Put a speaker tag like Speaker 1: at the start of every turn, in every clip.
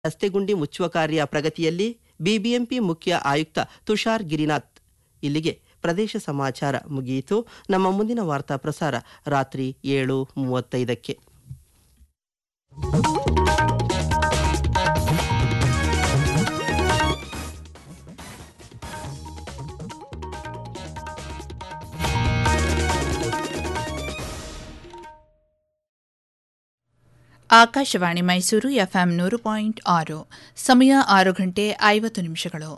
Speaker 1: ರಸ್ತೆ ಗುಂಡಿ ಮುಚ್ಚುವ ಕಾರ್ಯ ಪ್ರಗತಿಯಲ್ಲಿ ಬಿಬಿಎಂಪಿ ಮುಖ್ಯ ಆಯುಕ್ತ ತುಷಾರ್ ಗಿರಿನಾಥ್ ಇಲ್ಲಿಗೆ ಪ್ರದೇಶ ಸಮಾಚಾರ ಮುಗಿಯಿತು ನಮ್ಮ ಮುಂದಿನ ವಾರ್ತಾ ಪ್ರಸಾರ ರಾತ್ರಿ ಏಳು ಮೂವತ್ತೈದಕ್ಕೆ
Speaker 2: ಆಕಾಶವಾಣಿ ಮೈಸೂರು ಎಫ್ಎಂ ನೂರು ಪಾಯಿಂಟ್ ಆರು ಸಮಯ ಆರು ಗಂಟೆ ಐವತ್ತು ನಿಮಿಷಗಳು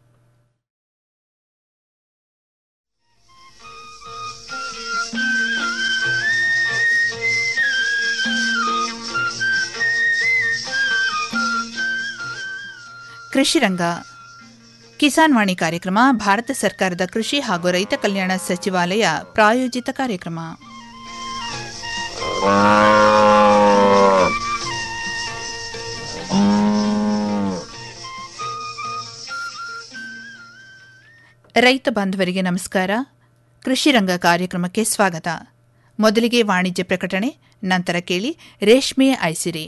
Speaker 2: ಕೃಷಿ ರಂಗ ಕಿಸಾನ್ ವಾಣಿ ಕಾರ್ಯಕ್ರಮ ಭಾರತ ಸರ್ಕಾರದ ಕೃಷಿ ಹಾಗೂ ರೈತ ಕಲ್ಯಾಣ ಸಚಿವಾಲಯ ಪ್ರಾಯೋಜಿತ ಕಾರ್ಯಕ್ರಮ ರೈತ ಬಾಂಧವರಿಗೆ ನಮಸ್ಕಾರ ಕೃಷಿ ರಂಗ ಕಾರ್ಯಕ್ರಮಕ್ಕೆ ಸ್ವಾಗತ ಮೊದಲಿಗೆ ವಾಣಿಜ್ಯ ಪ್ರಕಟಣೆ ನಂತರ ಕೇಳಿ ರೇಷ್ಮೆ ಐಸಿರಿ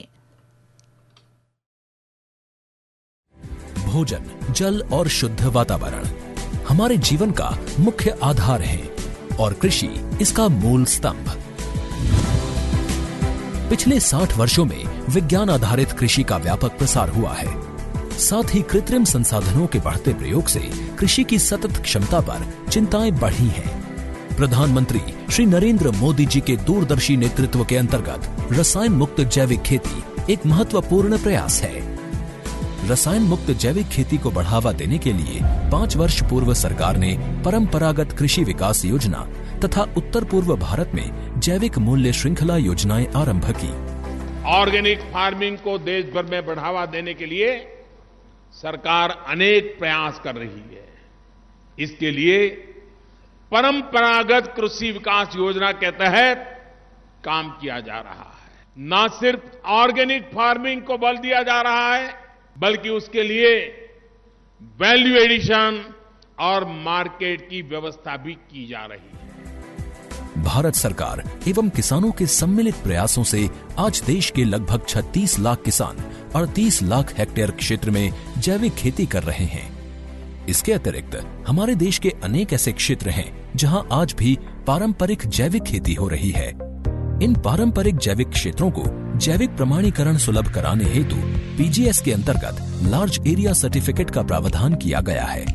Speaker 3: भोजन जल और शुद्ध वातावरण हमारे जीवन का मुख्य आधार है और कृषि इसका मूल स्तंभ पिछले 60 वर्षों में विज्ञान आधारित कृषि का व्यापक प्रसार हुआ है साथ ही कृत्रिम संसाधनों के बढ़ते प्रयोग से कृषि की सतत क्षमता पर चिंताएं बढ़ी हैं प्रधानमंत्री श्री नरेंद्र मोदी जी के दूरदर्शी नेतृत्व के अंतर्गत रसायन मुक्त जैविक खेती एक महत्वपूर्ण प्रयास है रसायन मुक्त जैविक खेती को बढ़ावा देने के लिए पाँच वर्ष पूर्व सरकार ने परंपरागत कृषि विकास योजना तथा उत्तर पूर्व भारत में जैविक मूल्य श्रृंखला योजनाएं आरंभ की
Speaker 4: ऑर्गेनिक फार्मिंग को देश भर में बढ़ावा देने के लिए सरकार अनेक प्रयास कर रही है इसके लिए परंपरागत कृषि विकास योजना के तहत काम किया जा रहा है न सिर्फ ऑर्गेनिक फार्मिंग को बल दिया जा रहा है बल्कि उसके लिए वैल्यू एडिशन और मार्केट की व्यवस्था भी की जा रही है
Speaker 3: भारत सरकार एवं किसानों के सम्मिलित प्रयासों से आज देश के लगभग 36 लाख किसान 38 लाख हेक्टेयर क्षेत्र में जैविक खेती कर रहे हैं इसके अतिरिक्त हमारे देश के अनेक ऐसे क्षेत्र हैं जहां आज भी पारंपरिक जैविक खेती हो रही है इन पारंपरिक जैविक क्षेत्रों को जैविक प्रमाणीकरण सुलभ कराने हेतु पीजीएस के अंतर्गत लार्ज एरिया सर्टिफिकेट का प्रावधान किया गया है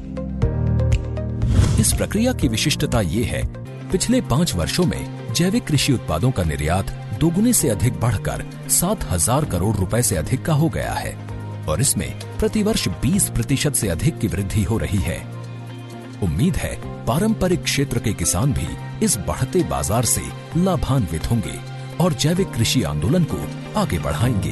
Speaker 3: इस प्रक्रिया की विशिष्टता ये है पिछले पाँच वर्षों में जैविक कृषि उत्पादों का निर्यात दोगुने से अधिक बढ़कर सात हजार करोड़ रुपए से अधिक का हो गया है और इसमें प्रतिवर्ष 20 प्रतिशत से अधिक की वृद्धि हो रही है उम्मीद है पारंपरिक क्षेत्र के किसान भी इस बढ़ते बाजार से लाभान्वित होंगे और जैविक कृषि आंदोलन को आगे बढ़ाएंगे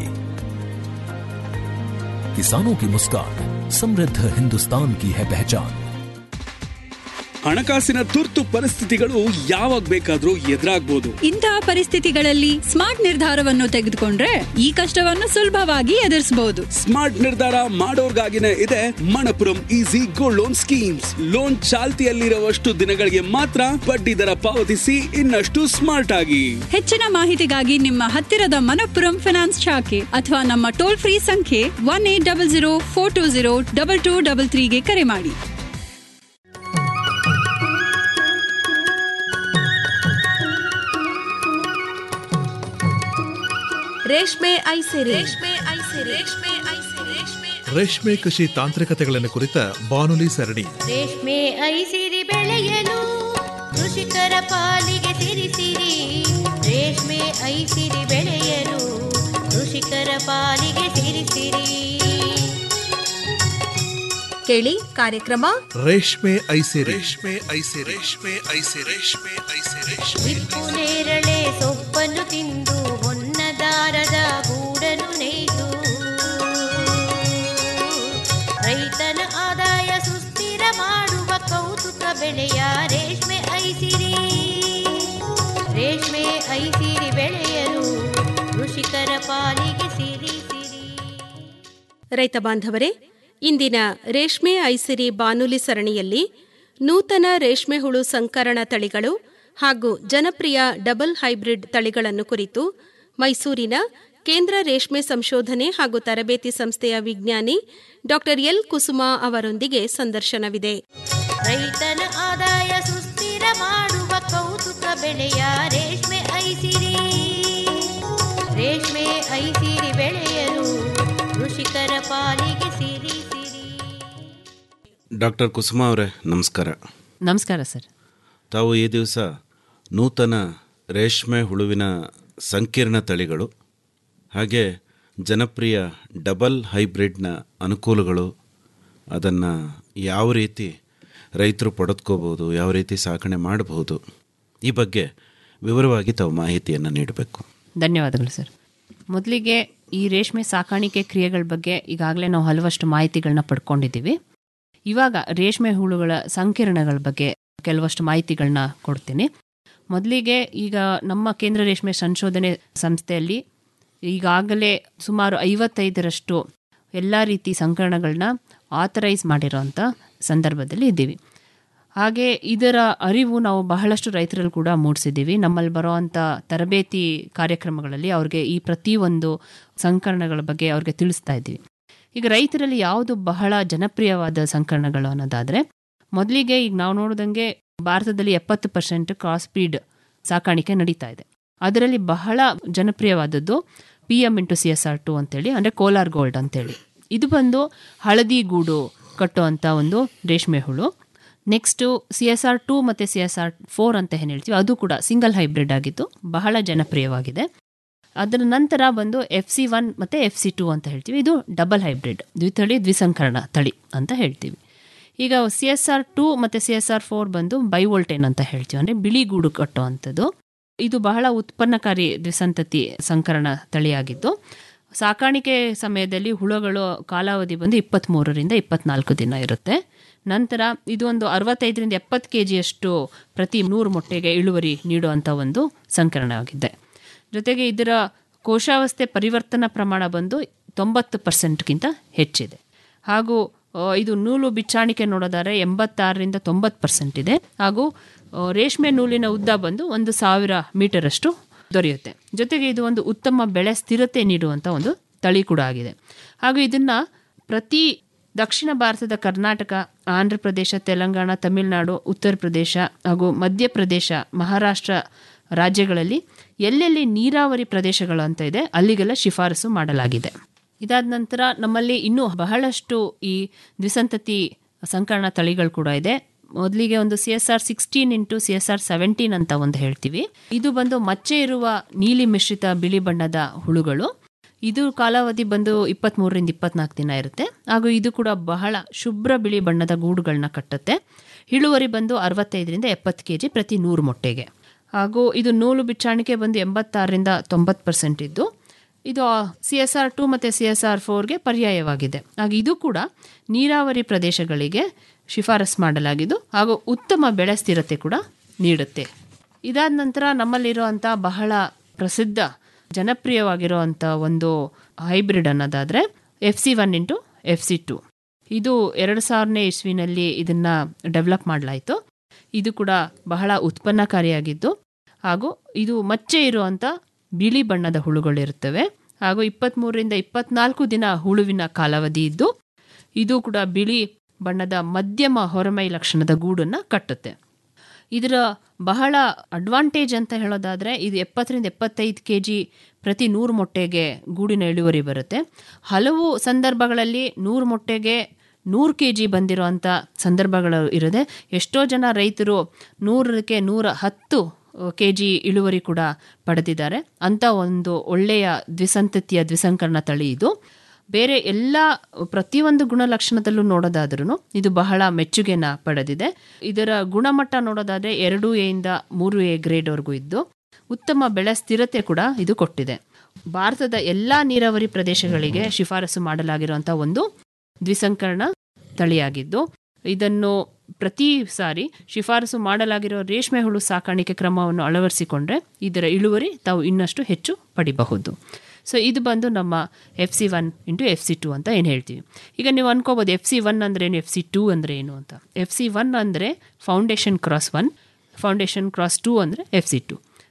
Speaker 3: किसानों की मुस्कान समृद्ध हिंदुस्तान की है पहचान
Speaker 5: ಹಣಕಾಸಿನ ತುರ್ತು ಪರಿಸ್ಥಿತಿಗಳು ಯಾವಾಗ ಬೇಕಾದ್ರೂ ಎದುರಾಗ್ಬೋದು
Speaker 6: ಇಂತಹ ಪರಿಸ್ಥಿತಿಗಳಲ್ಲಿ ಸ್ಮಾರ್ಟ್ ನಿರ್ಧಾರವನ್ನು ತೆಗೆದುಕೊಂಡ್ರೆ ಈ ಕಷ್ಟವನ್ನು ಸುಲಭವಾಗಿ ಎದುರಿಸಬಹುದು
Speaker 5: ಸ್ಮಾರ್ಟ್ ನಿರ್ಧಾರ ಮಾಡೋರ್ಗಾಗಿನೇ ಇದೆ Manappuram easy gold loan schemes loan ಚಾಲ್ತಿಯಲ್ಲಿರುವಷ್ಟು ದಿನಗಳಿಗೆ ಮಾತ್ರ ಬಡ್ಡಿ ದರ ಪಾವತಿಸಿ ಇನ್ನಷ್ಟು ಸ್ಮಾರ್ಟ್ ಆಗಿ
Speaker 6: ಹೆಚ್ಚಿನ ಮಾಹಿತಿಗಾಗಿ ನಿಮ್ಮ ಹತ್ತಿರದ ಮನಪ್ಪುರಂ ಫಿನಾನ್ಸ್ ಶಾಖೆ ಅಥವಾ ನಮ್ಮ ಟೋಲ್ ಫ್ರೀ ಸಂಖ್ಯೆ one eight double zero four two zero double two double ತ್ರೀಗೆ ಕರೆ ಮಾಡಿ
Speaker 7: ರೇಷ್ಮೆ ಐಸಿರಿ ರೇಷ್ಮೆ ಐಸಿರಿ ರೇಷ್ಮೆ ಐಸಿರಿ ರೇಷ್ಮೆ
Speaker 8: ರೇಷ್ಮೆ ಕೃಷಿ ತಾಂತ್ರಿಕತೆಗಳನ್ನು ಕುರಿತ ಬಾನುಲಿ ಸರಣಿ
Speaker 9: ರೇಷ್ಮೆ ಐಸಿರಿ ಬೆಳೆಯಲು ಕೃಷಿಕರ ಪಾಲಿಗೆ ಸಿರಿಸಿರಿ ರೇಷ್ಮೆ ಐಸಿರಿ ಬೆಳೆಯಲು ಕೃಷಿಕರ ಪಾಲಿಗೆ ಸಿರಿಸಿರಿ
Speaker 7: ಕೇಳಿ ಕಾರ್ಯಕ್ರಮ
Speaker 8: ರೇಷ್ಮೆ ಐಸಿ ರೇಷ್ಮೆ ಐಸಿ ರೇಷ್ಮೆ ಐಸಿ ರೇಷ್ಮೆ ಐಸಿ ರೇಷ್ಮೆ
Speaker 9: ಹಿಪ್ಪು ನೇರಳೆ ಸೊಪ್ಪನ್ನು ತಿಂದು ಹೊನ್ನದಾರದ ಗೂಡನ್ನು ನೇಯ್ದು ರೈತನ ಆದಾಯ ಸುಸ್ಥಿರ ಮಾಡುವ ಕೌತುಕ ಬೆಳೆಯ ರೇಷ್ಮೆ ಐಸಿರಿ ರೇಷ್ಮೆ ಐಸಿರಿ ಬೆಳೆಯಲು ಕೃಷಿಕರ ಪಾಲಿಗೆ ಸಿರಿ ಸಿರಿ
Speaker 7: ರೈತ ಬಾಂಧವರೇ ಇಂದಿನ ರೇಷ್ಮೆ ಐಸಿರಿ ಬಾನುಲಿ ಸರಣಿಯಲ್ಲಿ ನೂತನ ರೇಷ್ಮೆ ಹುಳು ಸಂಕರಣ ತಳಿಗಳು ಹಾಗೂ ಜನಪ್ರಿಯ ಡಬಲ್ ಹೈಬ್ರಿಡ್ ತಳಿಗಳನ್ನು ಕುರಿತು ಮೈಸೂರಿನ
Speaker 10: ಕೇಂದ್ರ ರೇಷ್ಮೆ ಸಂಶೋಧನೆ ಹಾಗೂ ತರಬೇತಿ ಸಂಸ್ಥೆಯ ವಿಜ್ಞಾನಿ ಡಾಕ್ಟರ್ ಎಲ್ ಕುಸುಮಾ ಅವರೊಂದಿಗೆ ಸಂದರ್ಶನವಿದೆ
Speaker 9: ರೈತನ ಆದಾಯ ಸುಸ್ಥಿರ ಮಾಡುವ ಕೌತುಕ ಬೆಳೆಯ ರೇಷ್ಮೆ ಐಸಿರಿ ರೇಷ್ಮೆ ಐಸಿರಿ ಬೆಳೆಯಲು ಕೃಷಿಕರ ಪಾಲಿಗೆ ಸಿರಿ ಸಿರಿ
Speaker 11: ಡಾಕ್ಟರ್ ಕುಸುಮಾ ಅವರೇ ನಮಸ್ಕಾರ
Speaker 12: ನಮಸ್ಕಾರ ಸರ್
Speaker 11: ತಾವು ಈ ದಿವಸ ನೂತನ ರೇಷ್ಮೆ ಹುಳುವಿನ ಸಂಕೀರ್ಣ ತಳಿಗಳು ಹಾಗೆ ಜನಪ್ರಿಯ ಡಬಲ್ ಹೈಬ್ರಿಡ್ನ ಅನುಕೂಲಗಳು ಅದನ್ನು ಯಾವ ರೀತಿ ರೈತರು ಪಡೆದುಕೋಬೋದು ಯಾವ ರೀತಿ ಸಾಕಣೆ ಮಾಡಬಹುದು ಈ ಬಗ್ಗೆ ವಿವರವಾಗಿ ತಾವು ಮಾಹಿತಿಯನ್ನು ನೀಡಬೇಕು
Speaker 12: ಧನ್ಯವಾದಗಳು ಸರ್ ಮೊದಲಿಗೆ ಈ ರೇಷ್ಮೆ ಸಾಕಾಣಿಕೆ ಕ್ರಿಯೆಗಳ ಬಗ್ಗೆ ಈಗಾಗಲೇ ನಾವು ಹಲವಷ್ಟು ಮಾಹಿತಿಗಳನ್ನ ಪಡ್ಕೊಂಡಿದ್ದೀವಿ ಇವಾಗ ರೇಷ್ಮೆ ಹುಳುಗಳ ಸಂಕೀರ್ಣಗಳ ಬಗ್ಗೆ ಕೆಲವಷ್ಟು ಮಾಹಿತಿಗಳನ್ನ ಕೊಡ್ತೀನಿ ಮೊದಲಿಗೆ ಈಗ ನಮ್ಮ ಕೇಂದ್ರ ರೇಷ್ಮೆ ಸಂಶೋಧನೆ ಸಂಸ್ಥೆಯಲ್ಲಿ ಈಗಾಗಲೇ ಸುಮಾರು ಐವತ್ತೈದರಷ್ಟು ಎಲ್ಲ ರೀತಿ ಸಂಕರಣಗಳನ್ನ ಆಥರೈಸ್ ಮಾಡಿರೋಂಥ ಸಂದರ್ಭದಲ್ಲಿ ಇದ್ದೀವಿ ಹಾಗೆ ಇದರ ಅರಿವು ನಾವು ಬಹಳಷ್ಟು ರೈತರಲ್ಲಿ ಕೂಡ ಮೂಡಿಸಿದ್ದೀವಿ ನಮ್ಮಲ್ಲಿ ಬರೋವಂಥ ತರಬೇತಿ ಕಾರ್ಯಕ್ರಮಗಳಲ್ಲಿ ಅವ್ರಿಗೆ ಈ ಪ್ರತಿಯೊಂದು ಸಂಕರಣಗಳ ಬಗ್ಗೆ ಅವ್ರಿಗೆ ತಿಳಿಸ್ತಾ ಇದ್ದೀವಿ ಈಗ ರೈತರಲ್ಲಿ ಯಾವುದು ಬಹಳ ಜನಪ್ರಿಯವಾದ ಸಂಕರಣಗಳು ಅನ್ನೋದಾದರೆ ಮೊದಲಿಗೆ ಈಗ ನಾವು ನೋಡಿದಂಗೆ ಭಾರತದಲ್ಲಿ ಎಪ್ಪತ್ತು ಪರ್ಸೆಂಟ್ ಕ್ರಾಸ್ ಸ್ಪೀಡ್ ಸಾಕಾಣಿಕೆ ನಡೀತಾ ಇದೆ ಅದರಲ್ಲಿ ಬಹಳ ಜನಪ್ರಿಯವಾದದ್ದು P M into C S R two ಅಂತೇಳಿ ಅಂದರೆ ಕೋಲಾರ್ ಗೋಲ್ಡ್ ಅಂತೇಳಿ ಇದು ಬಂದು ಹಳದಿ ಗೂಡು ಕಟ್ಟುವಂಥ ಒಂದು ರೇಷ್ಮೆ ಹುಳು next C S R two ಮತ್ತು ಸಿ ಎಸ್ ಆರ್ ಫೋರ್ ಅಂತ ಏನು ಹೇಳ್ತೀವಿ ಅದು ಕೂಡ ಸಿಂಗಲ್ ಹೈಬ್ರಿಡ್ ಆಗಿದ್ದು ಬಹಳ ಜನಪ್ರಿಯವಾಗಿದೆ ಅದರ ನಂತರ ಬಂದು ಎಫ್ ಸಿ ಒನ್ ಮತ್ತು ಎಫ್ ಸಿ ಟು ಅಂತ ಹೇಳ್ತೀವಿ ಇದು ಡಬಲ್ ಹೈಬ್ರಿಡ್ ದ್ವಿತಳಿ ದ್ವಿಸಂಕರಣ ತಳಿ ಅಂತ ಹೇಳ್ತೀವಿ ಈಗ ಸಿ ಎಸ್ ಆರ್ ಟು ಮತ್ತು ಸಿ ಎಸ್ ಆರ್ ಫೋರ್ ಬಂದು ಬೈವೋಲ್ಟೇನ್ ಅಂತ ಹೇಳ್ತೀವಿ ಅಂದರೆ ಬಿಳಿ ಗೂಡು ಕಟ್ಟುವಂಥದ್ದು ಇದು ಬಹಳ ಉತ್ಪನ್ನಕಾರಿ ದ್ವಿಸಂತತಿ ಸಂಕರಣ ತಳಿಯಾಗಿದ್ದು ಸಾಕಾಣಿಕೆ ಸಮಯದಲ್ಲಿ ಹುಳುಗಳು ಕಾಲಾವಧಿ ಬಂದು ಇಪ್ಪತ್ತ್ಮೂರರಿಂದ ಇಪ್ಪತ್ನಾಲ್ಕು ದಿನ ಇರುತ್ತೆ ನಂತರ ಇದು ಒಂದು ಅರವತ್ತೈದರಿಂದ ಎಪ್ಪತ್ತು ಕೆ ಜಿಯಷ್ಟು ಪ್ರತಿ ನೂರು ಮೊಟ್ಟೆಗೆ ಇಳುವರಿ ನೀಡುವಂಥ ಒಂದು ಸಂಕರಣವಾಗಿದೆ ಜೊತೆಗೆ ಇದರ ಕೋಶಾವಸ್ಥೆ ಪರಿವರ್ತನಾ ಪ್ರಮಾಣ ಬಂದು ತೊಂಬತ್ತು ಪರ್ಸೆಂಟ್ಗಿಂತ ಹೆಚ್ಚಿದೆ ಹಾಗೂ ಆ, ಇದು ನೂಲು ಬಿಚ್ಚಾಣಿಕೆ ನೋಡೋದಾದ್ರೆ ಎಂಬತ್ತಾರರಿಂದ ತೊಂಬತ್ತು ಪರ್ಸೆಂಟ್ ಇದೆ ಹಾಗೂ ಆ, ರೇಷ್ಮೆ ನೂಲಿನ ಉದ್ದ ಬಂದು ಒಂದು ಸಾವಿರ ಮೀಟರಷ್ಟು ದೊರೆಯುತ್ತೆ ಜೊತೆಗೆ ಇದು ಒಂದು ಉತ್ತಮ ಬೆಳೆ ಸ್ಥಿರತೆ ನೀಡುವಂಥ ಒಂದು ತಳಿ ಕೂಡ ಆಗಿದೆ ಹಾಗೂ ಇದನ್ನ ಪ್ರತಿ ದಕ್ಷಿಣ ಭಾರತದ ಕರ್ನಾಟಕ ಆಂಧ್ರ ಪ್ರದೇಶ ತೆಲಂಗಾಣ ತಮಿಳುನಾಡು ಉತ್ತರ ಪ್ರದೇಶ ಹಾಗೂ ಮಧ್ಯಪ್ರದೇಶ ಮಹಾರಾಷ್ಟ್ರ ರಾಜ್ಯಗಳಲ್ಲಿ ಎಲ್ಲೆಲ್ಲಿ ನೀರಾವರಿ ಪ್ರದೇಶಗಳು ಅಂತ ಇದೆ ಅಲ್ಲಿಗೆಲ್ಲ ಶಿಫಾರಸು ಮಾಡಲಾಗಿದೆ ಇದಾದ ನಂತರ ನಮ್ಮಲ್ಲಿ ಇನ್ನೂ ಬಹಳಷ್ಟು ಈ ದ್ವಿಸಂತತಿ ಸಂಕರಣ ತಳಿಗಳು ಕೂಡ ಇದೆ ಮೊದಲಿಗೆ ಒಂದು C S R sixteen into C S R seventeen ಅಂತ ಒಂದು ಹೇಳ್ತೀವಿ ಇದು ಬಂದು ಮಚ್ಚೆ ಇರುವ ನೀಲಿ ಮಿಶ್ರಿತ ಬಿಳಿ ಬಣ್ಣದ ಹುಳುಗಳು ಇದು ಕಾಲಾವಧಿ ಬಂದು ಇಪ್ಪತ್ತ್ಮೂರರಿಂದ ಇಪ್ಪತ್ನಾಲ್ಕು ದಿನ ಇರುತ್ತೆ ಹಾಗೂ ಇದು ಕೂಡ ಬಹಳ ಶುಭ್ರ ಬಿಳಿ ಬಣ್ಣದ ಗೂಡುಗಳನ್ನ ಕಟ್ಟುತ್ತೆ ಇಳುವರಿ ಬಂದು ಅರವತ್ತೈದರಿಂದ ಎಪ್ಪತ್ತು ಕೆ ಜಿ ಪ್ರತಿ ನೂರು ಮೊಟ್ಟೆಗೆ ಹಾಗೂ ಇದು ನೂಲು ಬಿಚ್ಚಾಣಿಕೆ ಬಂದು ಎಂಬತ್ತಾರರಿಂದ ತೊಂಬತ್ತು ಪರ್ಸೆಂಟ್ ಇದ್ದು ಇದು ಸಿ ಎಸ್ ಆರ್ ಟು ಮತ್ತು ಸಿ ಎಸ್ ಆರ್ ಫೋರ್ಗೆ ಪರ್ಯಾಯವಾಗಿದೆ ಹಾಗೆ ಇದು ಕೂಡ ನೀರಾವರಿ ಪ್ರದೇಶಗಳಿಗೆ ಶಿಫಾರಸ್ ಮಾಡಲಾಗಿದ್ದು ಹಾಗೂ ಉತ್ತಮ ಬೆಳೆ ಸ್ಥಿರತೆ ಕೂಡ ನೀಡುತ್ತೆ ಇದಾದ ನಂತರ ನಮ್ಮಲ್ಲಿರುವಂಥ ಬಹಳ ಪ್ರಸಿದ್ಧ ಜನಪ್ರಿಯವಾಗಿರುವಂಥ ಒಂದು ಹೈಬ್ರಿಡ್ ಅನ್ನೋದಾದರೆ F C one into F C two ಇದು ಎರಡು ಸಾವಿರನೇ ಇಸ್ವಿನಲ್ಲಿ ಇದನ್ನು ಡೆವಲಪ್ ಮಾಡಲಾಯಿತು ಇದು ಕೂಡ ಬಹಳ ಉತ್ಪನ್ನಕಾರಿಯಾಗಿದ್ದು ಹಾಗೂ ಇದು ಮಚ್ಚೆ ಇರುವಂಥ ಬಿಳಿ ಬಣ್ಣದ ಹುಳುಗಳಿರುತ್ತವೆ ಹಾಗೂ ಇಪ್ಪತ್ತ್ಮೂರರಿಂದ ಇಪ್ಪತ್ನಾಲ್ಕು ದಿನ ಹುಳುವಿನ ಕಾಲಾವಧಿ ಇದ್ದು ಇದು ಕೂಡ ಬಿಳಿ ಬಣ್ಣದ ಮಧ್ಯಮ ಹೊರಮೈ ಲಕ್ಷಣದ ಗೂಡನ್ನು ಕಟ್ಟುತ್ತೆ ಇದರ ಬಹಳ ಅಡ್ವಾಂಟೇಜ್ ಅಂತ ಹೇಳೋದಾದರೆ ಇದು ಎಪ್ಪತ್ತರಿಂದ ಎಪ್ಪತ್ತೈದು ಕೆ ಜಿ ಪ್ರತಿ ನೂರು ಮೊಟ್ಟೆಗೆ ಗೂಡಿನ ಇಳುವರಿ ಬರುತ್ತೆ ಹಲವು ಸಂದರ್ಭಗಳಲ್ಲಿ ನೂರು ಮೊಟ್ಟೆಗೆ ನೂರು ಕೆ ಜಿ ಬಂದಿರೋವಂಥ ಸಂದರ್ಭಗಳು ಇರುತ್ತೆ ಎಷ್ಟೋ ಜನ ರೈತರು ನೂರಕ್ಕೆ ನೂರ ಹತ್ತು ಕೆ ಜಿ ಇಳುವರಿ ಕೂಡ ಪಡೆದಿದ್ದಾರೆ ಅಂಥ ಒಂದು ಒಳ್ಳೆಯ ದ್ವಿಸಂತತಿಯ ದ್ವಿಸಂಕರಣ ತಳಿ ಇದು ಬೇರೆ ಎಲ್ಲ ಪ್ರತಿಯೊಂದು ಗುಣಲಕ್ಷಣದಲ್ಲೂ ನೋಡೋದಾದ್ರೂ ಇದು ಬಹಳ ಮೆಚ್ಚುಗೆನ ಪಡೆದಿದೆ ಇದರ ಗುಣಮಟ್ಟ ನೋಡೋದಾದ್ರೆ ಎರಡು ಎಯಿಂದ ಮೂರು ಎ ಗ್ರೇಡ್ವರೆಗೂ ಇದ್ದು ಉತ್ತಮ ಬೆಳೆ ಸ್ಥಿರತೆ ಕೂಡ ಇದು ಕೊಟ್ಟಿದೆ ಭಾರತದ ಎಲ್ಲ ನೀರಾವರಿ ಪ್ರದೇಶಗಳಿಗೆ ಶಿಫಾರಸು ಮಾಡಲಾಗಿರುವಂಥ ಒಂದು ದ್ವಿಸಂಕರಣ ತಳಿಯಾಗಿದ್ದು ಇದನ್ನು ಪ್ರತಿ ಸಾರಿ ಶಿಫಾರಸು ಮಾಡಲಾಗಿರೋ ರೇಷ್ಮೆ ಹುಳು ಸಾಕಾಣಿಕೆ ಕ್ರಮವನ್ನು ಅಳವಡಿಸಿಕೊಂಡ್ರೆ ಇದರ ಇಳುವರಿ ತಾವು ಇನ್ನಷ್ಟು ಹೆಚ್ಚು ಪಡಿಬಹುದು ಸೊ ಇದು ಬಂದು ನಮ್ಮ F C one into F C two ಅಂತ ಏನು ಹೇಳ್ತೀವಿ ಈಗ ನೀವು ಅನ್ಕೋಬೋದು ಎಫ್ ಸಿ ಒನ್ ಅಂದರೆ ಏನು ಎಫ್ ಸಿ ಟೂ ಅಂದರೆ ಏನು ಅಂತ ಎಫ್ ಸಿ ಒನ್ ಅಂದರೆ foundation cross one foundation cross two ಅಂದರೆ ಎಫ್ ಸಿ ಟು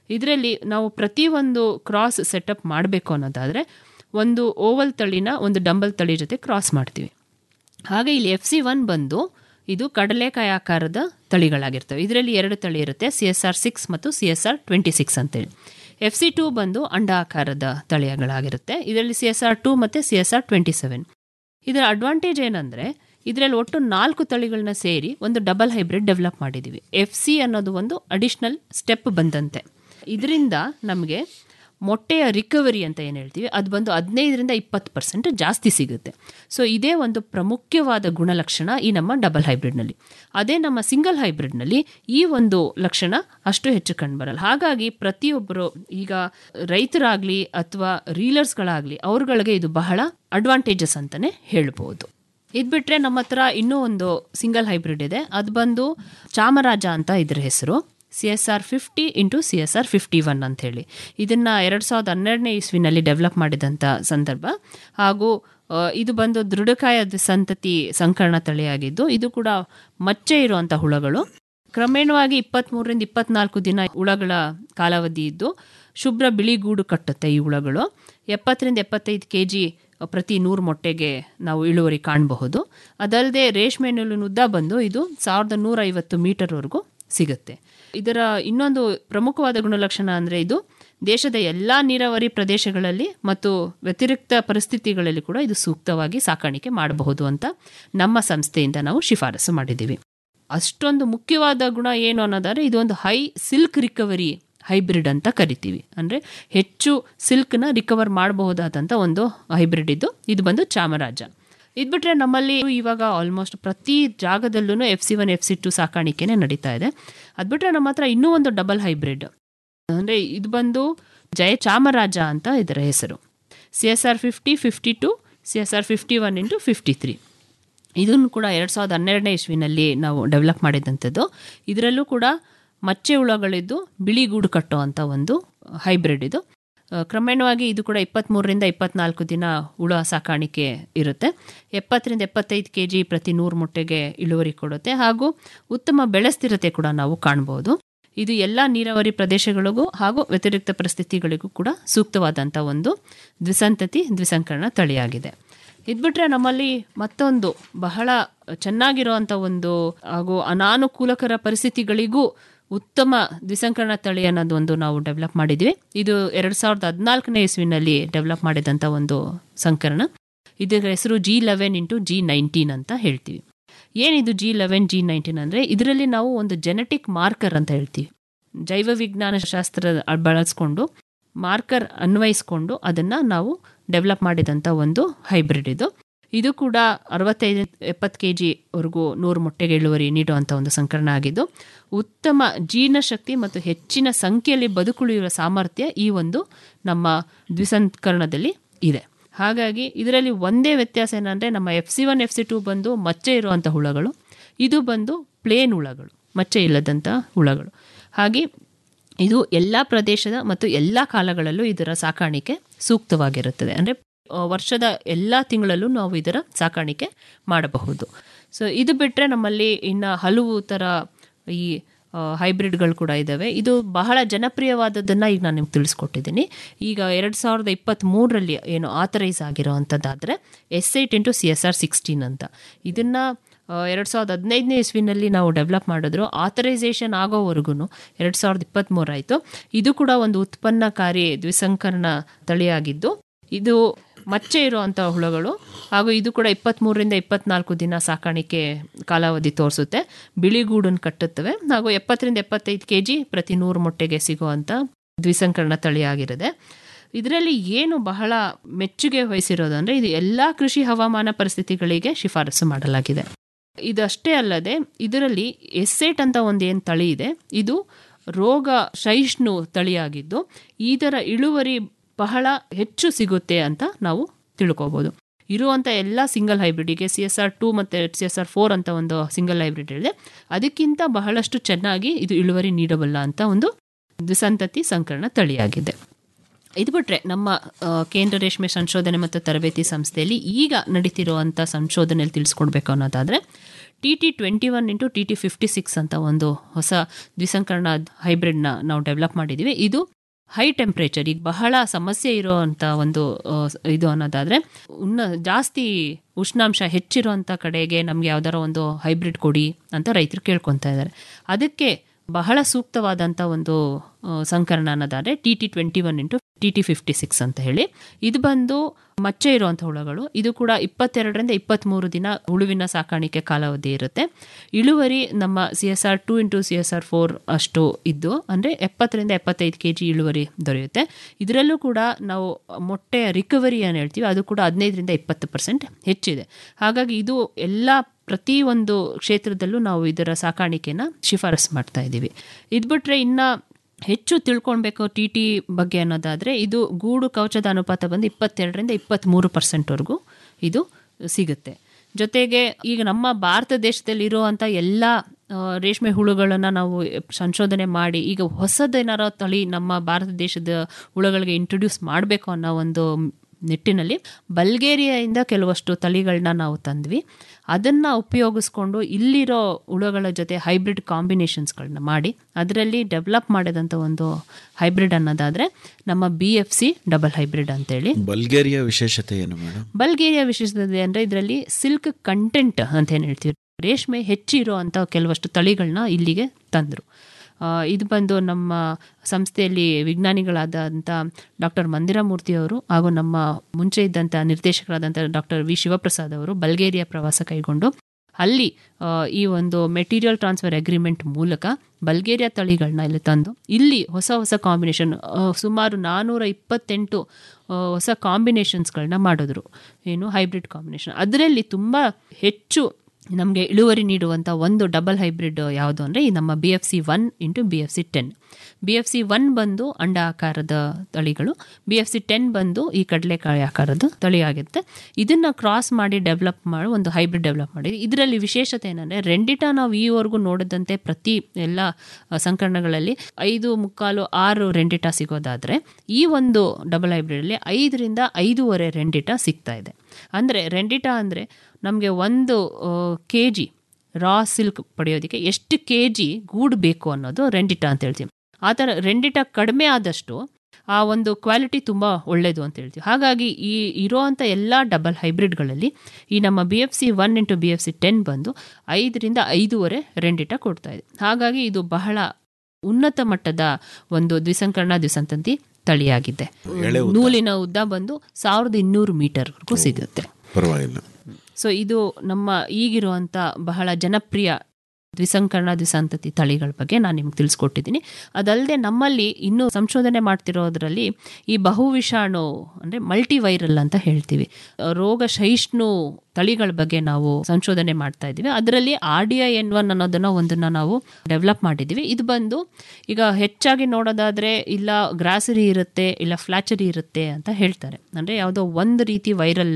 Speaker 12: ಇದರಲ್ಲಿ ನಾವು ಪ್ರತಿಯೊಂದು ಕ್ರಾಸ್ ಸೆಟಪ್ ಮಾಡಬೇಕು ಅನ್ನೋದಾದರೆ ಒಂದು ಓವಲ್ ತಳಿನ ಒಂದು ಡಂಬಲ್ ತಳಿ ಜೊತೆ ಕ್ರಾಸ್ ಮಾಡ್ತೀವಿ ಹಾಗೆ ಇಲ್ಲಿ ಎಫ್ ಸಿ ಒನ್ ಬಂದು ಇದು ಕಡಲೆಕಾಯಿ ಆಕಾರದ ತಳಿಗಳಾಗಿರ್ತವೆ ಇದರಲ್ಲಿ ಎರಡು ತಳಿ ಇರುತ್ತೆ ಸಿ ಎಸ್ ಆರ್ ಸಿಕ್ಸ್ ಮತ್ತು C S R twenty six ಅಂತೇಳಿ ಎಫ್ ಸಿ ಟೂ ಬಂದು ಅಂಡ ಆಕಾರದ ತಳಿಗಳಾಗಿರುತ್ತೆ ಇದರಲ್ಲಿ ಸಿ ಎಸ್ ಆರ್ ಟೂ ಮತ್ತು C S R twenty seven ಇದರ ಅಡ್ವಾಂಟೇಜ್ ಏನಂದರೆ ಇದರಲ್ಲಿ ಒಟ್ಟು ನಾಲ್ಕು ತಳಿಗಳನ್ನ ಸೇರಿ ಒಂದು ಡಬಲ್ ಹೈಬ್ರಿಡ್ ಡೆವಲಪ್ ಮಾಡಿದ್ದೀವಿ ಎಫ್ ಸಿ ಅನ್ನೋದು ಒಂದು ಅಡಿಷ್ನಲ್ ಸ್ಟೆಪ್ ಬಂದಂತೆ ಇದರಿಂದ ನಮಗೆ ಮೊಟ್ಟೆಯ ರಿಕವರಿ ಅಂತ ಏನು ಹೇಳ್ತೀವಿ ಅದು ಬಂದು ಹದಿನೈದರಿಂದ ಇಪ್ಪತ್ತು ಪರ್ಸೆಂಟ್ ಜಾಸ್ತಿ ಸಿಗುತ್ತೆ ಸೊ ಇದೇ ಒಂದು ಪ್ರಮುಖವಾದ ಗುಣಲಕ್ಷಣ ಈ ನಮ್ಮ ಡಬಲ್ ಹೈಬ್ರಿಡ್ನಲ್ಲಿ ಅದೇ ನಮ್ಮ ಸಿಂಗಲ್ ಹೈಬ್ರಿಡ್ನಲ್ಲಿ ಈ ಒಂದು ಲಕ್ಷಣ ಅಷ್ಟು ಹೆಚ್ಚು ಕಂಡುಬರಲ್ಲ ಹಾಗಾಗಿ ಪ್ರತಿಯೊಬ್ಬರು ಈಗ ರೈತರಾಗಲಿ ಅಥವಾ ರೀಲರ್ಸ್ಗಳಾಗಲಿ ಅವ್ರಗಳಿಗೆ ಇದು ಬಹಳ ಅಡ್ವಾಂಟೇಜಸ್ ಅಂತಲೇ ಹೇಳ್ಬೋದು ಇದು ಬಿಟ್ಟರೆ ನಮ್ಮ ಹತ್ರ ಇನ್ನೂ ಒಂದು ಸಿಂಗಲ್ ಹೈಬ್ರಿಡ್ ಇದೆ ಅದು ಬಂದು ಚಾಮರಾಜ ಅಂತ ಇದ್ರ ಹೆಸರು C S R fifty into C S R fifty one ಅಂಥೇಳಿ ಇದನ್ನು ಎರಡು ಸಾವಿರದ ಹನ್ನೆರಡನೇ ಇಸ್ವಿನಲ್ಲಿ ಡೆವಲಪ್ ಮಾಡಿದಂಥ ಸಂದರ್ಭ ಹಾಗೂ ಆ, ಇದು ಬಂದು ದೃಢಕಾಯ ಸಂತತಿ ಸಂಕರಣ ತಳಿಯಾಗಿದ್ದು ಇದು ಕೂಡ ಮಚ್ಚೆ ಇರುವಂಥ ಹುಳಗಳು ಕ್ರಮೇಣವಾಗಿ ಇಪ್ಪತ್ತ್ಮೂರರಿಂದ ಇಪ್ಪತ್ನಾಲ್ಕು ದಿನ ಹುಳಗಳ ಕಾಲಾವಧಿ ಇದ್ದು ಶುಭ್ರ ಬಿಳಿ ಗೂಡು ಕಟ್ಟುತ್ತೆ ಈ ಹುಳಗಳು ಎಪ್ಪತ್ತರಿಂದ ಎಪ್ಪತ್ತೈದು ಕೆ ಜಿ ಪ್ರತಿ ನೂರು ಮೊಟ್ಟೆಗೆ ನಾವು ಇಳುವರಿ ಕಾಣಬಹುದು ಅದಲ್ಲದೆ ರೇಷ್ಮೆ ನೂಲಿನ ಉದ್ದ ಬಂದು ಇದು ಸಾವಿರದ ನೂರೈವತ್ತು ಮೀಟರ್ವರೆಗೂ ಸಿಗುತ್ತೆ ಇದರ ಇನ್ನೊಂದು ಪ್ರಮುಖವಾದ ಗುಣಲಕ್ಷಣ ಅಂದರೆ ಇದು ದೇಶದ ಎಲ್ಲ ನೀರಾವರಿ ಪ್ರದೇಶಗಳಲ್ಲಿ ಮತ್ತು ವ್ಯತಿರಿಕ್ತ ಪರಿಸ್ಥಿತಿಗಳಲ್ಲಿ ಕೂಡ ಇದು ಸೂಕ್ತವಾಗಿ ಸಾಕಾಣಿಕೆ ಮಾಡಬಹುದು ಅಂತ ನಮ್ಮ ಸಂಸ್ಥೆಯಿಂದ ನಾವು ಶಿಫಾರಸು ಮಾಡಿದ್ದೀವಿ ಅಷ್ಟೊಂದು ಮುಖ್ಯವಾದ ಗುಣ ಏನು ಅನ್ನೋದಾದ್ರೆ ಇದು ಒಂದು ಹೈ ಸಿಲ್ಕ್ ರಿಕವರಿ ಹೈಬ್ರಿಡ್ ಅಂತ ಕರಿತೀವಿ ಅಂದರೆ ಹೆಚ್ಚು ಸಿಲ್ಕ್ನ ರಿಕವರ್ ಮಾಡಬಹುದಾದಂಥ ಒಂದು ಹೈಬ್ರಿಡ್ ಇದು ಇದು ಬಂದು ಚಾಮರಾಜ ಇದು ಬಿಟ್ಟರೆ ನಮ್ಮಲ್ಲಿ ಇವಾಗ ಆಲ್ಮೋಸ್ಟ್ ಪ್ರತಿ ಜಾಗದಲ್ಲೂ F C one F C two ಸಾಕಾಣಿಕೆನೇ ನಡೀತಾ ಇದೆ ಅದು ಬಿಟ್ಟರೆ ನಮ್ಮ ಹತ್ರ ಇನ್ನೂ ಒಂದು ಡಬಲ್ ಹೈಬ್ರಿಡ್ ಅಂದರೆ ಇದು ಬಂದು ಜಯ ಚಾಮರಾಜ ಅಂತ ಇದರ ಹೆಸರು C S R fifty fifty two C S R fifty one into fifty three ಇದನ್ನು ಕೂಡ ಎರಡು ಸಾವಿರದ ಹನ್ನೆರಡನೇ ಇಸ್ವಿನಲ್ಲಿ ನಾವು ಡೆವಲಪ್ ಮಾಡಿದಂಥದ್ದು ಇದರಲ್ಲೂ ಕೂಡ ಮಚ್ಚೆ ಹುಳಗಳಿದ್ದು ಬಿಳಿ ಗೂಡು ಕಟ್ಟೋ ಅಂಥ ಒಂದು ಹೈಬ್ರಿಡ್ ಇದು ಆ, ಕ್ರಮೇಣವಾಗಿ ಇದು ಕೂಡ ಇಪ್ಪತ್ತ್ಮೂರರಿಂದ ಇಪ್ಪತ್ನಾಲ್ಕು ದಿನ ಹುಳ ಸಾಕಾಣಿಕೆ ಇರುತ್ತೆ ಎಪ್ಪತ್ತರಿಂದ ಎಪ್ಪತ್ತೈದು ಕೆ ಜಿ ಪ್ರತಿ ನೂರು ಮೊಟ್ಟೆಗೆ ಇಳುವರಿ ಕೊಡುತ್ತೆ ಹಾಗೂ ಉತ್ತಮ ಬೆಳೆ ಸ್ಥಿರತೆ ಕೂಡ ನಾವು ಕಾಣ್ಬೋದು ಇದು ಎಲ್ಲ ನೀರಾವರಿ ಪ್ರದೇಶಗಳಿಗೂ ಹಾಗೂ ವ್ಯತಿರಿಕ್ತ ಪರಿಸ್ಥಿತಿಗಳಿಗೂ ಕೂಡ ಸೂಕ್ತವಾದಂಥ ಒಂದು ದ್ವಿಸಂತತಿ ದ್ವಿಸಂಕರಣ ತಳಿಯಾಗಿದೆ ಇದ್ಬಿಟ್ರೆ ನಮ್ಮಲ್ಲಿ ಮತ್ತೊಂದು ಬಹಳ ಚೆನ್ನಾಗಿರುವಂಥ ಒಂದು ಹಾಗೂ ಅನಾನುಕೂಲಕರ ಪರಿಸ್ಥಿತಿಗಳಿಗೂ ಉತ್ತಮ ದ್ವಿಸಂಕರಣ ತಳಿ ಅನ್ನೋದು ಒಂದು ನಾವು ಡೆವಲಪ್ ಮಾಡಿದ್ವಿ ಇದು ಎರಡು ಸಾವಿರದ ಹದಿನಾಲ್ಕನೇ ಇಸ್ವಿನಲ್ಲಿ ಡೆವಲಪ್ ಮಾಡಿದಂಥ ಒಂದು ಸಂಕರಣ ಇದರ ಹೆಸರು G eleven into G nineteen ಅಂತ ಹೇಳ್ತೀವಿ ಏನಿದು ಜಿ ಲೆವೆನ್ ಜಿ ನೈನ್ಟೀನ್ ಅಂದರೆ ಇದರಲ್ಲಿ ನಾವು ಒಂದು ಜೆನೆಟಿಕ್ ಮಾರ್ಕರ್ ಅಂತ ಹೇಳ್ತೀವಿ ಜೈವ ವಿಜ್ಞಾನ ಶಾಸ್ತ್ರ ಬಳಸ್ಕೊಂಡು ಮಾರ್ಕರ್ ಅನ್ವಯಿಸ್ಕೊಂಡು ಅದನ್ನು ನಾವು ಡೆವಲಪ್ ಮಾಡಿದಂಥ ಒಂದು ಹೈಬ್ರಿಡ್ ಇದು ಇದು ಕೂಡ ಅರವತ್ತೈದು ಎಪ್ಪತ್ತು ಕೆ ಜಿವರೆಗೂ ನೂರು ಮೊಟ್ಟೆಗೆ ಇಳುವರಿ ನೀಡುವಂಥ ಒಂದು ಸಂಕರಣ ಆಗಿದ್ದು ಉತ್ತಮ ಜೀರ್ಣಶಕ್ತಿ ಮತ್ತು ಹೆಚ್ಚಿನ ಸಂಖ್ಯೆಯಲ್ಲಿ ಬದುಕುಳಿಯುವ ಸಾಮರ್ಥ್ಯ ಈ ಒಂದು ನಮ್ಮ ದ್ವಿಸಂಕರಣದಲ್ಲಿ ಇದೆ ಹಾಗಾಗಿ ಇದರಲ್ಲಿ ಒಂದೇ ವ್ಯತ್ಯಾಸ ಏನಂದರೆ ನಮ್ಮ F C one F C two ಬಂದು ಮಚ್ಚೆ ಇರುವಂಥ ಹುಳಗಳು ಇದು ಬಂದು ಪ್ಲೇನ್ ಹುಳಗಳು ಮಚ್ಚೆ ಇಲ್ಲದಂಥ ಹುಳಗಳು ಹಾಗೆ ಇದು ಎಲ್ಲ ಪ್ರದೇಶದ ಮತ್ತು ಎಲ್ಲ ಕಾಲಗಳಲ್ಲೂ ಇದರ ಸಾಕಾಣಿಕೆ ಸೂಕ್ತವಾಗಿರುತ್ತದೆ ಅಂದರೆ ಆ, ವರ್ಷದ ಎಲ್ಲ ತಿಂಗಳಲ್ಲೂ ನಾವು ಇದರ ಸಾಕಾಣಿಕೆ ಮಾಡಬಹುದು ಸೊ ಇದು ಬಿಟ್ಟರೆ ನಮ್ಮಲ್ಲಿ ಇನ್ನು ಹಲವು ಥರ ಈ ಆ, ಹೈಬ್ರಿಡ್ಗಳು ಕೂಡ ಇದ್ದಾವೆ ಇದು ಬಹಳ ಜನಪ್ರಿಯವಾದದ್ದನ್ನು ಈಗ ನಾನು ನಿಮ್ಗೆ ತಿಳಿಸ್ಕೊಟ್ಟಿದ್ದೀನಿ ಈಗ ಎರಡು ಸಾವಿರದ ಇಪ್ಪತ್ತ್ಮೂರರಲ್ಲಿ ಏನು ಆಥರೈಸ್ ಆಗಿರೋವಂಥದ್ದಾದರೆ S eight into C S R sixteen ಅಂತ ಇದನ್ನು ಎರಡು ಸಾವಿರದ ಹದಿನೈದನೇ ಇಸ್ವಿನಲ್ಲಿ ನಾವು ಡೆವಲಪ್ ಮಾಡಿದ್ರು ಆಥರೈಸೇಷನ್ ಆಗೋವರೆಗೂ ಎರಡು ಸಾವಿರದ ಇಪ್ಪತ್ತ್ಮೂರಾಯಿತು ಇದು ಕೂಡ ಒಂದು ಉತ್ಪನ್ನಕಾರಿ ದ್ವಿಸಂಕರಣ ತಳಿಯಾಗಿದ್ದು ಇದು ಮಚ್ಚೆ ಇರುವಂಥ ಹುಳುಗಳು ಹಾಗೂ ಇದು ಕೂಡ ಇಪ್ಪತ್ತ್ಮೂರರಿಂದ ಇಪ್ಪತ್ನಾಲ್ಕು ದಿನ ಸಾಕಾಣಿಕೆ ಕಾಲಾವಧಿ ತೋರಿಸುತ್ತೆ ಬಿಳಿ ಗೂಡನ್ನು ಕಟ್ಟುತ್ತವೆ ಹಾಗೂ ಎಪ್ಪತ್ತರಿಂದ ಎಪ್ಪತ್ತೈದು ಕೆ ಜಿ ಪ್ರತಿ ನೂರು ಮೊಟ್ಟೆಗೆ ಸಿಗುವಂಥ ದ್ವಿಸಂಕರಣ ತಳಿಯಾಗಿರುತ್ತೆ ಇದರಲ್ಲಿ ಏನು ಬಹಳ ಮೆಚ್ಚುಗೆ ವಹಿಸಿರೋದು ಅಂದರೆ ಇದು ಎಲ್ಲ ಕೃಷಿ ಹವಾಮಾನ ಪರಿಸ್ಥಿತಿಗಳಿಗೆ ಶಿಫಾರಸು ಮಾಡಲಾಗಿದೆ ಇದಷ್ಟೇ ಅಲ್ಲದೆ ಇದರಲ್ಲಿ ಎಸ್ಸೇಟ್ ಅಂತ ಒಂದು ಏನು ತಳಿ ಇದೆ ಇದು ರೋಗ ಸಹಿಷ್ಣು ತಳಿಯಾಗಿದ್ದು ಇದರ ಇಳುವರಿ ಬಹಳ ಹೆಚ್ಚು ಸಿಗುತ್ತೆ ಅಂತ ನಾವು ತಿಳ್ಕೊಬೋದು ಇರುವಂಥ ಎಲ್ಲ ಸಿಂಗಲ್ ಹೈಬ್ರಿಡಿಗೆ ಸಿ ಎಸ್ ಆರ್ ಟು ಮತ್ತು ಸಿ ಎಸ್ ಆರ್ ಫೋರ್ ಅಂತ ಒಂದು ಸಿಂಗಲ್ ಹೈಬ್ರಿಡ್ ಇದೆ ಅದಕ್ಕಿಂತ ಬಹಳಷ್ಟು ಚೆನ್ನಾಗಿ ಇದು ಇಳುವರಿ ನೀಡಬಲ್ಲ ಅಂತ ಒಂದು ದ್ವಿಸಂತತಿ ಸಂಕರಣ ತಳಿಯಾಗಿದೆ ಇದು ಬಿಟ್ಟರೆ ನಮ್ಮ ಆ, ಕೇಂದ್ರ ರೇಷ್ಮೆ ಸಂಶೋಧನೆ ಮತ್ತು ತರಬೇತಿ ಸಂಸ್ಥೆಯಲ್ಲಿ ಈಗ ನಡೀತಿರುವಂಥ ಸಂಶೋಧನೆಯಲ್ಲಿ ತಿಳಿಸ್ಕೊಡ್ಬೇಕು ಅನ್ನೋದಾದರೆ T T twenty one into T T fifty six ಅಂತ ಒಂದು ಹೊಸ ದ್ವಿಸಂಕರಣ ಹೈಬ್ರಿಡ್ನ ನಾವು ಡೆವಲಪ್ ಮಾಡಿದ್ದೀವಿ ಇದು ಹೈ ಟೆಂಪ್ರೇಚರ್ ಈಗ ಬಹಳ ಸಮಸ್ಯೆ ಇರೋವಂಥ ಒಂದು ಆ, ಇದು ಅನ್ನೋದಾದರೆ ಉನ್ನ ಜಾಸ್ತಿ ಉಷ್ಣಾಂಶ ಹೆಚ್ಚಿರೋಂಥ ಕಡೆಗೆ ನಮಗೆ ಯಾವ್ದಾರ ಒಂದು ಹೈಬ್ರಿಡ್ ಕೊಡಿ ಅಂತ ರೈತರು ಕೇಳ್ಕೊತಾ ಇದ್ದಾರೆ ಅದಕ್ಕೆ ಬಹಳ ಸೂಕ್ತವಾದಂಥ ಒಂದು ಆ, ಸಂಕರಣ ಅನ್ನೋದಾದರೆ T T twenty one into T T fifty six ಅಂತ ಹೇಳಿ ಇದು ಬಂದು ಮಚ್ಚೆ ಇರುವಂಥ ಹುಳುಗಳು ಇದು ಕೂಡ ಇಪ್ಪತ್ತೆರಡರಿಂದ ಇಪ್ಪತ್ತ್ಮೂರು ದಿನ ಹುಳುವಿನ ಸಾಕಾಣಿಕೆ ಕಾಲಾವಧಿ ಇರುತ್ತೆ ಇಳುವರಿ ನಮ್ಮ C S R two into C S R four ಅಷ್ಟು ಇದ್ದು ಅಂದರೆ ಎಪ್ಪತ್ತರಿಂದ ಎಪ್ಪತ್ತೈದು ಕೆ ಜಿ ಇಳುವರಿ ದೊರೆಯುತ್ತೆ ಇದರಲ್ಲೂ ಕೂಡ ನಾವು ಮೊಟ್ಟೆ ರಿಕವರಿ ಏನು ಹೇಳ್ತೀವಿ ಅದು ಕೂಡ ಹದಿನೈದರಿಂದ ಇಪ್ಪತ್ತು ಪರ್ಸೆಂಟ್ ಹೆಚ್ಚಿದೆ ಹಾಗಾಗಿ ಇದು ಎಲ್ಲ ಪ್ರತಿ ಒಂದು ಕ್ಷೇತ್ರದಲ್ಲೂ ನಾವು ಇದರ ಸಾಕಾಣಿಕೆನ ಶಿಫಾರಸು ಮಾಡ್ತಾ ಇದ್ದೀವಿ ಇದು ಬಿಟ್ಟರೆ ಇನ್ನು ಹೆಚ್ಚು ತಿಳ್ಕೊಳ್ಬೇಕು ಟಿ ಟಿ ಬಗ್ಗೆ ಅನ್ನೋದಾದರೆ ಇದು ಗೂಡು ಕವಚದ ಅನುಪಾತ ಬಂದು ಇಪ್ಪತ್ತೆರಡರಿಂದ ಇಪ್ಪತ್ತ್ಮೂರು ಪರ್ಸೆಂಟ್ವರೆಗೂ ಇದು ಸಿಗುತ್ತೆ ಜೊತೆಗೆ ಈಗ ನಮ್ಮ ಭಾರತ ದೇಶದಲ್ಲಿ ಇರುವಂಥ ಎಲ್ಲ ಆ, ರೇಷ್ಮೆ ಹುಳುಗಳನ್ನು ನಾವು ಸಂಶೋಧನೆ ಮಾಡಿ ಈಗ ಹೊಸದೇನಾರ ತಳಿ ನಮ್ಮ ಭಾರತ ದೇಶದ ಹುಳುಗಳಿಗೆ ಇಂಟ್ರೊಡ್ಯೂಸ್ ಮಾಡಬೇಕು ಅನ್ನೋ ಒಂದು ನಿಟ್ಟಿನಲ್ಲಿ ಬಲ್ಗೇರಿಯಾಯಿಂದ ಕೆಲವಷ್ಟು ತಳಿಗಳನ್ನ ನಾವು ತಂದ್ವಿ ಅದನ್ನು ಉಪಯೋಗಿಸ್ಕೊಂಡು ಇಲ್ಲಿರೋ ಹುಳುಗಳ ಜೊತೆ ಹೈಬ್ರಿಡ್ ಕಾಂಬಿನೇಷನ್ಸ್ಗಳನ್ನ ಮಾಡಿ ಅದರಲ್ಲಿ ಡೆವಲಪ್ ಮಾಡಿದಂಥ ಒಂದು ಹೈಬ್ರಿಡ್ ಅನ್ನೋದಾದರೆ ನಮ್ಮ B F C double hybrid ಅಂತೇಳಿ
Speaker 11: ಬಲ್ಗೇರಿಯಾ ವಿಶೇಷತೆ ಏನು ಮೇಡಮ್
Speaker 12: ಬಲ್ಗೇರಿಯಾ ವಿಶೇಷತೆ ಅಂದರೆ ಇದರಲ್ಲಿ ಸಿಲ್ಕ್ ಕಂಟೆಂಟ್ ಅಂತ ಏನು ಹೇಳ್ತೀವಿ ರೇಷ್ಮೆ ಹೆಚ್ಚಿರೋ ಅಂಥ ಕೆಲವಷ್ಟು ತಳಿಗಳನ್ನ ಇಲ್ಲಿಗೆ ತಂದರು ಇದು ಬಂದು ನಮ್ಮ ಸಂಸ್ಥೆಯಲ್ಲಿ ವಿಜ್ಞಾನಿಗಳಾದಂಥ ಡಾಕ್ಟರ್ ಮಂದಿರಮೂರ್ತಿ ಅವರು ಹಾಗೂ ನಮ್ಮ ಮುಂಚೆ ಇದ್ದಂಥ ನಿರ್ದೇಶಕರಾದಂಥ ಡಾಕ್ಟರ್ ವಿ ಶಿವಪ್ರಸಾದ್ ಅವರು ಬಲ್ಗೇರಿಯಾ ಪ್ರವಾಸ ಕೈಗೊಂಡು ಅಲ್ಲಿ ಆ, ಈ ಒಂದು ಮೆಟೀರಿಯಲ್ ಟ್ರಾನ್ಸ್ಫರ್ ಅಗ್ರಿಮೆಂಟ್ ಮೂಲಕ ಬಲ್ಗೇರಿಯಾ ತಳಿಗಳನ್ನ ಇಲ್ಲಿ ತಂದು ಇಲ್ಲಿ ಹೊಸ ಹೊಸ ಕಾಂಬಿನೇಷನ್ ಸುಮಾರು ನಾನ್ನೂರ ಇಪ್ಪತ್ತೆಂಟು ಆ, ಹೊಸ ಕಾಂಬಿನೇಷನ್ಸ್ಗಳನ್ನ ಮಾಡಿದ್ರು ಏನು ಹೈಬ್ರಿಡ್ ಕಾಂಬಿನೇಷನ್ ಅದರಲ್ಲಿ ತುಂಬ ಹೆಚ್ಚು ನಮಗೆ ಇಳುವರಿ ನೀಡುವಂಥ ಒಂದು ಡಬಲ್ ಹೈಬ್ರಿಡ್ ಯಾವುದು ಅಂದರೆ ಈ ನಮ್ಮ B F C one into B F C ten B F C one ಬಂದು ಅಂಡ ಆಕಾರದ ತಳಿಗಳು ಬಿ ಎಫ್ ಸಿ ಟೆನ್ ಬಂದು ಈ ಕಡಲೆಕಾಯಿ ಆಕಾರದ ತಳಿ ಆಗಿರುತ್ತೆ ಇದನ್ನು ಕ್ರಾಸ್ ಮಾಡಿ ಡೆವಲಪ್ ಮಾಡಿ ಒಂದು ಹೈಬ್ರಿಡ್ ಡೆವಲಪ್ ಮಾಡಿದ್ವಿ ಇದರಲ್ಲಿ ವಿಶೇಷತೆ ಏನಂದರೆ ರೆಂಡಿಟಾ ನಾವು ಈವರೆಗೂ ನೋಡಿದಂತೆ ಪ್ರತಿ ಎಲ್ಲ ಆ, ಸಂಕರಣಗಳಲ್ಲಿ ಐದು ಮುಕ್ಕಾಲು ಆರು ರೆಂಡಿಟಾ ಸಿಗೋದಾದರೆ ಈ ಒಂದು ಡಬಲ್ ಹೈಬ್ರಿಡಲ್ಲಿ ಐದರಿಂದ ಐದೂವರೆ ರೆಂಡಿಟಾ ಸಿಗ್ತಾ ಇದೆ ಅಂದರೆ ರೆಂಡಿಟಾ ಅಂದರೆ ನಮಗೆ ಒಂದು ಕೆ ಜಿ ರಾ ಸಿಲ್ಕ್ ಪಡೆಯೋದಕ್ಕೆ ಎಷ್ಟು ಕೆ ಜಿ ಗೂಡು ಬೇಕು ಅನ್ನೋದು ರೆಂಡಿಟಾ ಅಂತ ಹೇಳ್ತೀವಿ ಆ ಥರ ರೆಂಡಿಟಾ ಕಡಿಮೆ ಆದಷ್ಟು ಆ ಒಂದು ಕ್ವಾಲಿಟಿ ತುಂಬ ಒಳ್ಳೆಯದು ಅಂತ ಹೇಳ್ತೀವಿ ಹಾಗಾಗಿ ಈ ಇರೋವಂಥ ಎಲ್ಲ ಡಬಲ್ ಹೈಬ್ರಿಡ್ಗಳಲ್ಲಿ ಈ ನಮ್ಮ B F C one into B F C ten ಬಂದು ಐದರಿಂದ ಐದೂವರೆ ರೆಂಡಿಟಾ ಕೊಡ್ತಾ ಇದೆ ಹಾಗಾಗಿ ಇದು ಬಹಳ ಉನ್ನತ ಮಟ್ಟದ ಒಂದು ದ್ವಿಸಂಕರಣ ದ್ವಿಸಂತತಿ ತಳಿಯಾಗಿದೆ
Speaker 11: ಎಳೆ ಉದ್ದ.
Speaker 12: ನೂಲಿನ ಉದ್ದ ಬಂದು ಸಾವಿರದ ಇನ್ನೂರು ಮೀಟರ್ವರೆಗೂ ಸಿಗುತ್ತೆ
Speaker 11: ಪರವಾಗಿಲ್ಲ
Speaker 12: ಸೊ ಇದು ನಮ್ಮ ಈಗಿರುವಂಥ ಬಹಳ ಜನಪ್ರಿಯ ದ್ವಿಸಂಕರಣ ದ್ವಿಸಂತತಿ ತಳಿಗಳ ಬಗ್ಗೆ ನಾನು ನಿಮ್ಗೆ ತಿಳಿಸ್ಕೊಟ್ಟಿದ್ದೀನಿ ಅದಲ್ಲದೆ ನಮ್ಮಲ್ಲಿ ಇನ್ನೂ ಸಂಶೋಧನೆ ಮಾಡ್ತಿರೋದ್ರಲ್ಲಿ ಈ ಬಹುವಿಷಾಣು ಅಂದರೆ ಮಲ್ಟಿ ವೈರಲ್ ಅಂತ ಹೇಳ್ತೀವಿ ರೋಗ ಸಹಿಷ್ಣು ತಳಿಗಳ ಬಗ್ಗೆ ನಾವು ಸಂಶೋಧನೆ ಮಾಡ್ತಾ ಇದ್ದೀವಿ ಅದರಲ್ಲಿ R D I N one ಅನ್ನೋದನ್ನ ಒಂದನ್ನು ನಾವು ಡೆವಲಪ್ ಮಾಡಿದ್ದೀವಿ ಇದು ಬಂದು ಈಗ ಹೆಚ್ಚಾಗಿ ನೋಡೋದಾದರೆ ಇಲ್ಲ ಗ್ರಾಸರಿ ಇರುತ್ತೆ ಇಲ್ಲ ಫ್ಲಾಚರಿ ಇರುತ್ತೆ ಅಂತ ಹೇಳ್ತಾರೆ ಅಂದರೆ ಯಾವುದೋ ಒಂದು ರೀತಿ ವೈರಲ್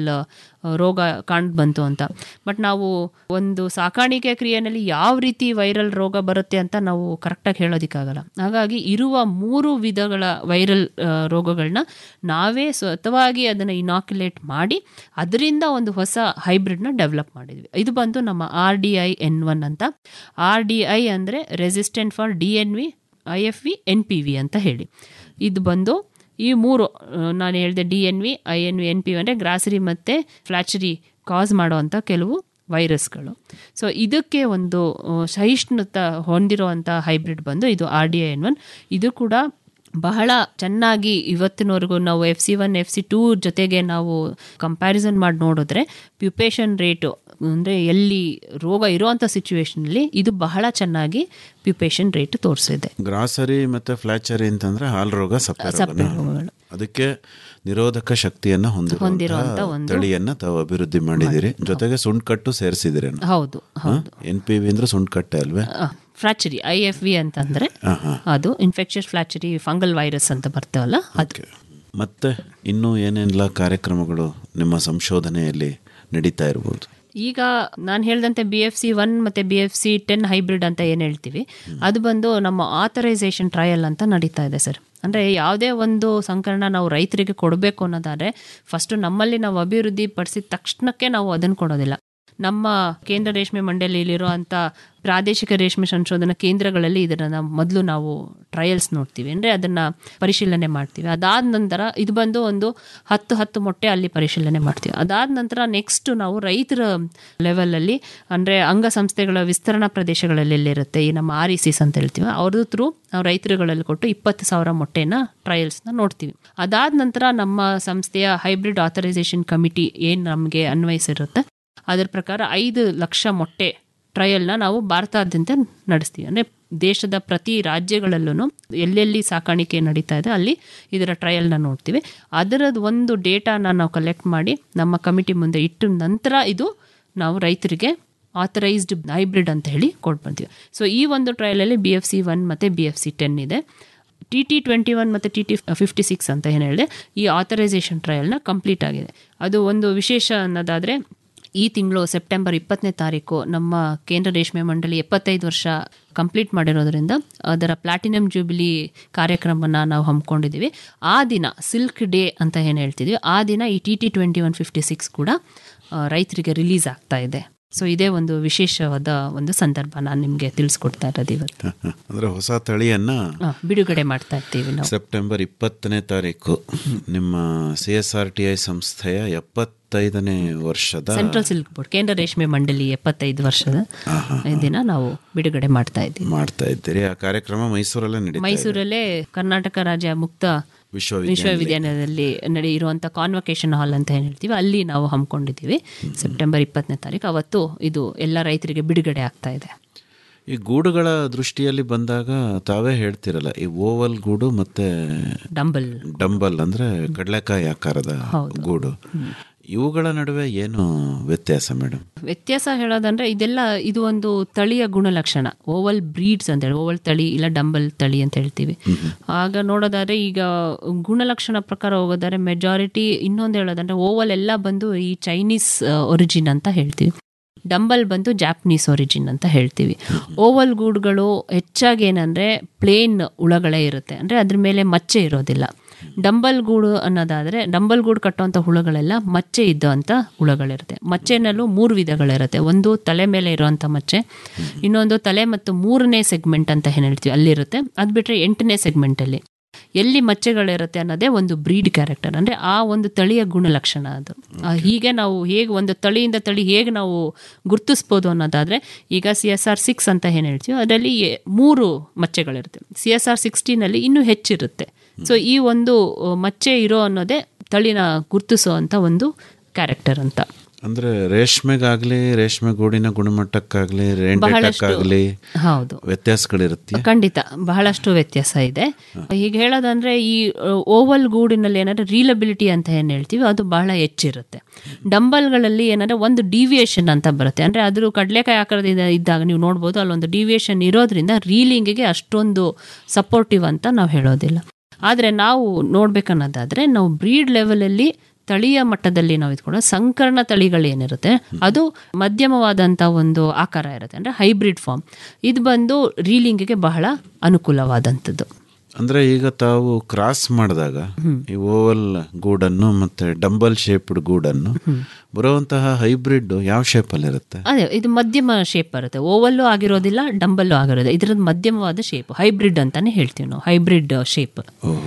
Speaker 12: ರೋಗ ಕಾಣ್ ಬಂತು ಅಂತ ಬಟ್ ನಾವು ಒಂದು ಸಾಕಾಣಿಕೆ ಕ್ರಿಯೆಯಲ್ಲಿ ಯಾವ ರೀತಿ ವೈರಲ್ ರೋಗ ಬರುತ್ತೆ ಅಂತ ನಾವು ಕರೆಕ್ಟಾಗಿ ಹೇಳೋದಕ್ಕಾಗಲ್ಲ ಹಾಗಾಗಿ ಇರುವ ಮೂರು ವಿಧಗಳ ವೈರಲ್ ರೋಗಗಳನ್ನ ನಾವೇ ಸ್ವತವಾಗಿ ಅದನ್ನು ಇನಾಕ್ಯುಲೇಟ್ ಮಾಡಿ ಅದರಿಂದ ಒಂದು ಹೊಸ ಹೈಬ್ರಿಡ್ನ ಡೆವಲಪ್ ಮಾಡಿದ್ವಿ ಇದು ಬಂದು ನಮ್ಮ R D I N one ಅಂತ ಆರ್ ಡಿ ಐ ಅಂದರೆ resistant for D N V I F V N P V ಅಂತ ಹೇಳಿ ಇದು ಬಂದು ಈ ಮೂರು ಆ, ನಾನು ಹೇಳಿದೆ D N V I N V N P V ಅಂದರೆ ಗ್ರಾಸರಿ ಮತ್ತು ಫ್ಲಾಚರಿ ಕಾಸ್ ಮಾಡುವಂಥ ಕೆಲವು ವೈರಸ್ಗಳು ಸೊ ಇದಕ್ಕೆ ಒಂದು ಆ, ಸಹಿಷ್ಣುತ ಹೊಂದಿರುವಂಥ ಹೈಬ್ರಿಡ್ ಬಂದು ಇದು R D I N one ಇದು ಕೂಡ ಬಹಳ ಚೆನ್ನಾಗಿ ಇವತ್ತಿನವರೆಗೂ ನಾವು F C one F C two ಜೊತೆಗೆ ನಾವು ಕಂಪ್ಯಾರಿಸನ್ ಮಾಡಿ ನೋಡಿದ್ರೆ ಪ್ಯುಪೇಷನ್ ರೇಟು ಅಂದರೆ ಎಲ್ಲಿ ರೋಗ ಇರುವಂಥ ಸಿಚುವೇಶನಲ್ಲಿ ಇದು ಬಹಳ ಚೆನ್ನಾಗಿ ಪ್ಯುಪೇಷನ್ ರೇಟ್ ತೋರಿಸಿದೆ
Speaker 11: ಗ್ರಾಸರಿ ಮತ್ತೆ ಫ್ಲಾಚರಿ ಅಂತಂದ್ರೆ ಹಾಲ್ ರೋಗ ಸಪ್ಪೆ
Speaker 12: ಸಪ್ಪೆ
Speaker 11: ರೋಗನ
Speaker 12: ರೋಗಗಳು.
Speaker 11: ಅದಕ್ಕೆ ನಿರೋಧಕ ಶಕ್ತಿಯನ್ನ
Speaker 12: ಹೊಂದಿರುವಂತ
Speaker 11: ಹೊಂದಿರುವಂತಹ
Speaker 12: ಒಂದು-
Speaker 11: ತಳಿಯನ್ನ ತಾವು ಅಭಿವೃದ್ಧಿ ಮಾಡಿದಿರಿ ಜೊತೆಗೆ ಸುಂಟ್ಕಟ್ಟು ಸೇರಿಸಿದಿರಿ
Speaker 12: ಹೌದು ಹೌದು
Speaker 11: ಎನ್ ಪಿ ವಿ ಅಂದ್ರೆ ಸುಂಟ್ಕಟ್ಟೆ ಅಲ್ವೇ
Speaker 12: ಫ್ಲಾಚರಿ ಐ ಎಫ್ ವಿ ಅಂತಂದ್ರೆ
Speaker 11: ಹಾ, ಹಾ.
Speaker 12: ಅದು ಇನ್ಫೆಕ್ಷಸ್ ಫ್ಲಾಚರಿ ಫಂಗಲ್ ವೈರಸ್ ಅಂತ ಬರ್ತಾವಲ್ಲ ಅದು
Speaker 11: ಮತ್ತೆ ಇನ್ನೂ ಏನೆಲ್ಲ ಕಾರ್ಯಕ್ರಮಗಳು ನಿಮ್ಮ ಸಂಶೋಧನೆಯಲ್ಲಿ ನಡೀತಾ ಇರ್ಬೋದು
Speaker 12: ಈಗ ನಾನು ಹೇಳ್ದಂತೆ ಬಿ ಎಫ್ ಸಿ ಒನ್ ಮತ್ತು B F C ten hybrid ಅಂತ ಏನು ಹೇಳ್ತೀವಿ ಅದು ಬಂದು ನಮ್ಮ ಆಥರೈಸೇಷನ್ ಟ್ರಯಲ್ ಅಂತ ನಡೀತಾ ಇದೆ ಸರ್ ಅಂದರೆ ಯಾವುದೇ ಒಂದು ಸಂಕರಣ ನಾವು ರೈತರಿಗೆ ಕೊಡಬೇಕು ಅನ್ನೋದಾದರೆ ಫಸ್ಟು ನಮ್ಮಲ್ಲಿ ನಾವು ಅಭಿವೃದ್ಧಿ ಪಡಿಸಿದ ತಕ್ಷಣಕ್ಕೆ ನಾವು ಅದನ್ನು ಕೊಡೋದಿಲ್ಲ ನಮ್ಮ ಕೇಂದ್ರ ರೇಷ್ಮೆ ಮಂಡಳಿಯಲ್ಲಿರುವಂಥ ಪ್ರಾದೇಶಿಕ ರೇಷ್ಮೆ ಸಂಶೋಧನಾ ಕೇಂದ್ರಗಳಲ್ಲಿ ಇದನ್ನ ಮೊದಲು ನಾವು ಟ್ರಯಲ್ಸ್ ನೋಡ್ತೀವಿ ಅಂದರೆ ಅದನ್ನ ಪರಿಶೀಲನೆ ಮಾಡ್ತೀವಿ ಅದಾದ ನಂತರ ಇದು ಬಂದು ಒಂದು ಹತ್ತು ಹತ್ತು ಮೊಟ್ಟೆ ಅಲ್ಲಿ ಪರಿಶೀಲನೆ ಮಾಡ್ತೀವಿ ಅದಾದ ನಂತರ ನೆಕ್ಸ್ಟ್ ನಾವು ರೈತರ ಲೆವೆಲಲ್ಲಿ ಅಂದರೆ ಅಂಗಸಂಸ್ಥೆಗಳ ವಿಸ್ತರಣಾ ಪ್ರದೇಶಗಳಲ್ಲಿ ಎಲ್ಲಿರುತ್ತೆ ಈ ನಮ್ಮ ಆರ್ ಇ ಸಿಸ್ ಅಂತ ಹೇಳ್ತೀವಿ ಅವ್ರದ್ದು ಥ್ರೂ ನಾವು ರೈತರುಗಳಲ್ಲಿ ಕೊಟ್ಟು ಇಪ್ಪತ್ತು ಸಾವಿರ ಮೊಟ್ಟೆನ ಟ್ರಯಲ್ಸ್ನ ನೋಡ್ತೀವಿ ಅದಾದ ನಂತರ ನಮ್ಮ ಸಂಸ್ಥೆಯ ಹೈಬ್ರಿಡ್ ಆಥರೈಸೇಷನ್ ಕಮಿಟಿ ಏನು ನಮಗೆ ಅನ್ವಯಿಸಿರುತ್ತೆ ಅದರ ಪ್ರಕಾರ ಐದು ಲಕ್ಷ ಮೊಟ್ಟೆ ಟ್ರಯಲ್ನ ನಾವು ಭಾರತಾದ್ಯಂತ ನಡೆಸ್ತೀವಿ ಅಂದರೆ ದೇಶದ ಪ್ರತಿ ರಾಜ್ಯಗಳಲ್ಲೂ ಎಲ್ಲೆಲ್ಲಿ ಸಾಕಾಣಿಕೆ ನಡೀತಾ ಇದೆ ಅಲ್ಲಿ ಇದರ ಟ್ರಯಲ್ನ ನೋಡ್ತೀವಿ ಅದರದ್ದು ಒಂದು ಡೇಟಾನ ನಾವು ಕಲೆಕ್ಟ್ ಮಾಡಿ ನಮ್ಮ ಕಮಿಟಿ ಮುಂದೆ ಇಟ್ಟು ನಂತರ ಇದು ನಾವು ರೈತರಿಗೆ ಆಥರೈಸ್ಡ್ ಹೈಬ್ರಿಡ್ ಅಂತ ಹೇಳಿ ಕೊಟ್ಟು ಬಂತೀವಿ ಸೊ ಈ ಒಂದು ಟ್ರಯಲಲ್ಲಿ ಬಿ ಎಫ್ ಸಿ ಒನ್ ಮತ್ತು ಬಿ ಎಫ್ ಸಿ ಟೆನ್ ಇದೆ ಟಿ ಟಿ ಟ್ವೆಂಟಿ ಒನ್ ಮತ್ತು ಟಿ ಟಿ ಫಿಫ್ಟಿ ಸಿಕ್ಸ್ ಅಂತ ಏನು ಹೇಳಿದೆ ಈ ಆಥರೈಸೇಷನ್ ಟ್ರಯಲ್ನ ಕಂಪ್ಲೀಟ್ ಆಗಿದೆ ಅದು ಒಂದು ವಿಶೇಷ ಅನ್ನೋದಾದರೆ ಈ ತಿಂಗಳು ಸೆಪ್ಟೆಂಬರ್ ಇಪ್ಪತ್ತನೇ ತಾರೀಕು ನಮ್ಮ ಕೇಂದ್ರ ರೇಷ್ಮೆ ಮಂಡಳಿ ಎಪ್ಪತ್ತೈದು ವರ್ಷ ಕಂಪ್ಲೀಟ್ ಮಾಡಿರೋದ್ರಿಂದ ಅದರ ಪ್ಲಾಟಿನಮ್ ಜೂಬಿಲಿ ಕಾರ್ಯಕ್ರಮನ ನಾವು ಹಮ್ಮಿಕೊಂಡಿದ್ದೀವಿ ಆ ದಿನ ಸಿಲ್ಕ್ ಡೇ ಅಂತ ಏನು ಹೇಳ್ತಿದ್ವಿ ಆ ದಿನ ಈ T T twenty one fifty six ಕೂಡ ಆ, ರೈತರಿಗೆ ರಿಲೀಸ್ ಆಗ್ತಾ ಇದೆ ಸೊ ಇದೇ ಒಂದು ವಿಶೇಷವಾದ ಒಂದು ಸಂದರ್ಭ ನಾನು ನಿಮಗೆ ತಿಳಿಸ್ಕೊಡ್ತಾ ಇರೋದು ಇವತ್ತು
Speaker 11: ಅಂದ್ರೆ ಹೊಸ ತಳಿಯನ್ನ
Speaker 12: ಆ, ಬಿಡುಗಡೆ ಮಾಡ್ತಾ ಇರ್ತೀವಿ ನಾವು
Speaker 11: ಸೆಪ್ಟೆಂಬರ್ ಇಪ್ಪತ್ತನೇ ತಾರೀಕು ನಿಮ್ಮ C S R T I ಸಂಸ್ಥೆಯ ಎಪ್ಪತ್ತೈದನೇ ವರ್ಷದ
Speaker 12: ಸೆಂಟ್ರಲ್ ಸಿಲ್ಕ್ ಬೋರ್ಡ್ ಕೇಂದ್ರ ರೇಷ್ಮೆ ಮಂಡಳಿ ಎಪ್ಪತ್ತೈದು ವರ್ಷದ ಈ ದಿನ ನಾವು ಬಿಡುಗಡೆ ಮಾಡ್ತಾ ಇದ್ದೀವಿ
Speaker 11: ಮಾಡ್ತಾ ಇದ್ದೀರಿ ಆ ಕಾರ್ಯಕ್ರಮ ಮೈಸೂರಲ್ಲೇ ನಡೀತಾ ಇದೆ.
Speaker 12: ಮೈಸೂರಲ್ಲೇ ಕರ್ನಾಟಕ ರಾಜ್ಯ ಮುಕ್ತ
Speaker 11: ವಿಶ್ವವಿದ್ಯಾನಿಲಯ.
Speaker 12: ವಿಶ್ವವಿದ್ಯಾಲಯದಲ್ಲಿ ನಡೆಯಿರುವಂಥ ಕಾನ್ವಕೇಶನ್ ಹಾಲ್ ಅಂತ ಏನು ಹೇಳ್ತೀವಿ ಅಲ್ಲಿ ನಾವು ಹಮ್ಮಿಕೊಂಡಿದ್ದೀವಿ ಸೆಪ್ಟೆಂಬರ್ ಇಪ್ಪತ್ತನೇ ತಾರೀಕು ಅವತ್ತು ಇದು ಎಲ್ಲ ರೈತರಿಗೆ ಬಿಡುಗಡೆ ಆಗ್ತಾ ಇದೆ
Speaker 11: ಈ ಗೂಡುಗಳ ದೃಷ್ಟಿಯಲ್ಲಿ ಬಂದಾಗ ತಾವೇ ಹೇಳ್ತಿರಲ್ಲ ಈ ಓವಲ್ ಗೂಡು ಮತ್ತೆ
Speaker 12: ಡಂಬಲ್
Speaker 11: ಡಂಬಲ್ ಅಂದ್ರೆ ಕಡಲೆಕಾಯಿ ಆಕಾರದ ಗೂಡು ಇವುಗಳ ನಡುವೆ ಏನು ವ್ಯತ್ಯಾಸ ಮೇಡಮ್
Speaker 12: ವ್ಯತ್ಯಾಸ ಹೇಳೋದಂದ್ರೆ ಇದೆಲ್ಲ ಇದು ಒಂದು ತಳಿಯ ಗುಣಲಕ್ಷಣ ಓವಲ್ ಬ್ರೀಡ್ಸ್ ಅಂತ ಹೇಳಿ ಓವಲ್ ತಳಿ ಇಲ್ಲ ಡಂಬಲ್ ತಳಿ ಅಂತ ಹೇಳ್ತೀವಿ ಆಗ ನೋಡೋದಾದ್ರೆ ಈಗ ಗುಣಲಕ್ಷಣ ಪ್ರಕಾರ ಹೋಗೋದಾದ್ರೆ ಮೆಜಾರಿಟಿ ಇನ್ನೊಂದು ಹೇಳೋದಂದ್ರೆ ಓವಲ್ ಎಲ್ಲ ಬಂದು ಈ ಚೈನೀಸ್ ಒರಿಜಿನ್ ಅಂತ ಹೇಳ್ತೀವಿ ಡಂಬಲ್ ಬಂದು ಜಾಪನೀಸ್ ಒರಿಜಿನ್ ಅಂತ ಹೇಳ್ತೀವಿ ಓವಲ್ ಗೂಡ್ಗಳು ಹೆಚ್ಚಾಗಿ ಏನಂದ್ರೆ ಪ್ಲೇನ್ ಹುಳಗಳೇ ಇರುತ್ತೆ ಅಂದ್ರೆ ಅದ್ರ ಮೇಲೆ ಮಚ್ಚೆ ಇರೋದಿಲ್ಲ ಡಂಬಲ್ ಗೂಡು ಅನ್ನೋದಾದ್ರೆ ಡಂಬಲ್ ಗೂಡು ಕಟ್ಟುವಂಥ ಹುಳುಗಳೆಲ್ಲ ಮಚ್ಚೆ ಇದ್ದಂಥ ಹುಳುಗಳಿರುತ್ತೆ ಮಚ್ಚೆನಲ್ಲೂ ಮೂರು ವಿಧಗಳಿರುತ್ತೆ ಒಂದು ತಲೆ ಮೇಲೆ ಇರುವಂಥ ಮಚ್ಚೆ ಇನ್ನೊಂದು ತಲೆ ಮತ್ತು ಮೂರನೇ ಸೆಗ್ಮೆಂಟ್ ಅಂತ ಏನು ಹೇಳ್ತೀವಿ ಅಲ್ಲಿರುತ್ತೆ ಅದು ಬಿಟ್ಟರೆ ಎಂಟನೇ ಸೆಗ್ಮೆಂಟಲ್ಲಿ ಎಲ್ಲಿ ಮಚ್ಚೆಗಳಿರುತ್ತೆ ಅನ್ನೋದೇ ಒಂದು ಬ್ರೀಡ್ ಕ್ಯಾರೆಕ್ಟರ್ ಅಂದರೆ ಆ ಒಂದು ತಳಿಯ ಗುಣಲಕ್ಷಣ ಅದು ಆ, ಹೀಗೆ ನಾವು ಹೇಗೆ ಒಂದು ತಳಿಯಿಂದ ತಳಿ ಹೇಗೆ ನಾವು ಗುರುತಿಸ್ಬೋದು ಅನ್ನೋದಾದರೆ ಈಗ ಸಿ ಎಸ್ ಆರ್ ಸಿಕ್ಸ್ ಅಂತ ಏನು ಹೇಳ್ತೀವಿ ಅದರಲ್ಲಿ ಎ- ಮೂರು ಮಚ್ಚೆಗಳಿರುತ್ತೆ ಸಿ ಎಸ್ ಆರ್ ಸಿಕ್ಸ್ಟೀನಲ್ಲಿ ಇನ್ನೂ ಹೆಚ್ಚಿರುತ್ತೆ ಸೊ ಈ ಒಂದು ಆ, ಮಚ್ಚೆ ಇರೋ ಅನ್ನೋದೇ ತಳಿನ ಗುರುತಿಸೋ ಅಂತ ಒಂದು ಕ್ಯಾರೆಕ್ಟರ್ ಅಂತ
Speaker 11: ಅಂದ್ರೆ ರೇಷ್ಮೆಗಾಗ್ಲಿ ರೇಷ್ಮೆ ಗೂಡಿನ ಗುಣಮಟ್ಟಕ್ಕಾಗ್ಲಿ ರೇಂಡೇಟಕ್ಕಾಗ್ಲಿ
Speaker 12: ಹೌದು
Speaker 11: ವ್ಯತ್ಯಾಸಗಳಿರುತ್ತೆ
Speaker 12: ಖಂಡಿತ ಬಹಳಷ್ಟು ವ್ಯತ್ಯಾಸ ಇದೆ ಈಗ ಹೇಳೋದಂದ್ರೆ ಈ ಓವಲ್ ಗೂಡಿನಲ್ಲಿ ಏನಾದ್ರೆ ರೀಲಬಿಲಿಟಿ ಅಂತ ಏನು ಹೇಳ್ತೀವಿ ಅದು ಬಹಳ ಹೆಚ್ಚಿರುತ್ತೆ ಡಂಬಲ್ಗಳಲ್ಲಿ ಏನಾದ್ರೆ ಒಂದು ಡಿವಿಯೇಷನ್ ಅಂತ ಬರುತ್ತೆ ಅಂದ್ರೆ ಅದ್ರ ಕಡಲೆಕಾಯಿ ಆಕಾರದಿಂದ ಇದ್ದಾಗ ನೀವು ನೋಡ್ಬೋದು ಅಲ್ಲೊಂದು ಡಿವಿಯೇಷನ್ ಇರೋದ್ರಿಂದ ರೀಲಿಂಗಿಗೆ ಅಷ್ಟೊಂದು ಸಪೋರ್ಟಿವ್ ಅಂತ ನಾವು ಹೇಳೋದಿಲ್ಲ ಆದರೆ ನಾವು ನೋಡ್ಬೇಕನ್ನೋದಾದ್ರೆ ನಾವು ಬ್ರೀಡ್ ಲೆವೆಲಲ್ಲಿ ತಳಿಯ ಮಟ್ಟದಲ್ಲಿ ನಾವು ಇದ್ಕೊಂಡು ಸಂಕರಣ ತಳಿಗಳೇನಿರುತ್ತೆ ಅದು ಮಧ್ಯಮವಾದಂಥ ಒಂದು ಆಕಾರ ಇರುತ್ತೆ ಅಂದರೆ ಹೈಬ್ರಿಡ್ ಫಾರ್ಮ್ ಇದು ಬಂದು ರೀಲಿಂಗಿಗೆ ಬಹಳ ಅನುಕೂಲವಾದಂಥದ್ದು
Speaker 11: ಅಂದ್ರೆ ಈಗ ತಾವು ಕ್ರಾಸ್ ಮಾಡಿದಾಗ ಈ ಓವಲ್ ಗೂಡನ್ನು ಮತ್ತೆ ಡಂಬಲ್ ಶೇಪ್ಡ್ ಗೂಡನ್ನು ಬರುವಂತಹ ಹೈಬ್ರಿಡ್ ಯಾವ ಶೇಪ್ ಅಲ್ಲಿ ಇರುತ್ತೆ
Speaker 12: ಅದೇ ಇದು ಮಧ್ಯಮ ಶೇಪ್ ಬರುತ್ತೆ ಓವಲ್ಲು ಆಗಿರೋದಿಲ್ಲ ಡಂಬಲ್ಲು ಆಗಿರೋದಿಲ್ಲ ಇದ್ರದ್ದು ಮಧ್ಯಮವಾದ ಶೇಪ್ ಹೈಬ್ರಿಡ್ ಅಂತಾನೆ ಹೇಳ್ತೀವಿ ನಾವು ಹೈಬ್ರಿಡ್ ಶೇಪ್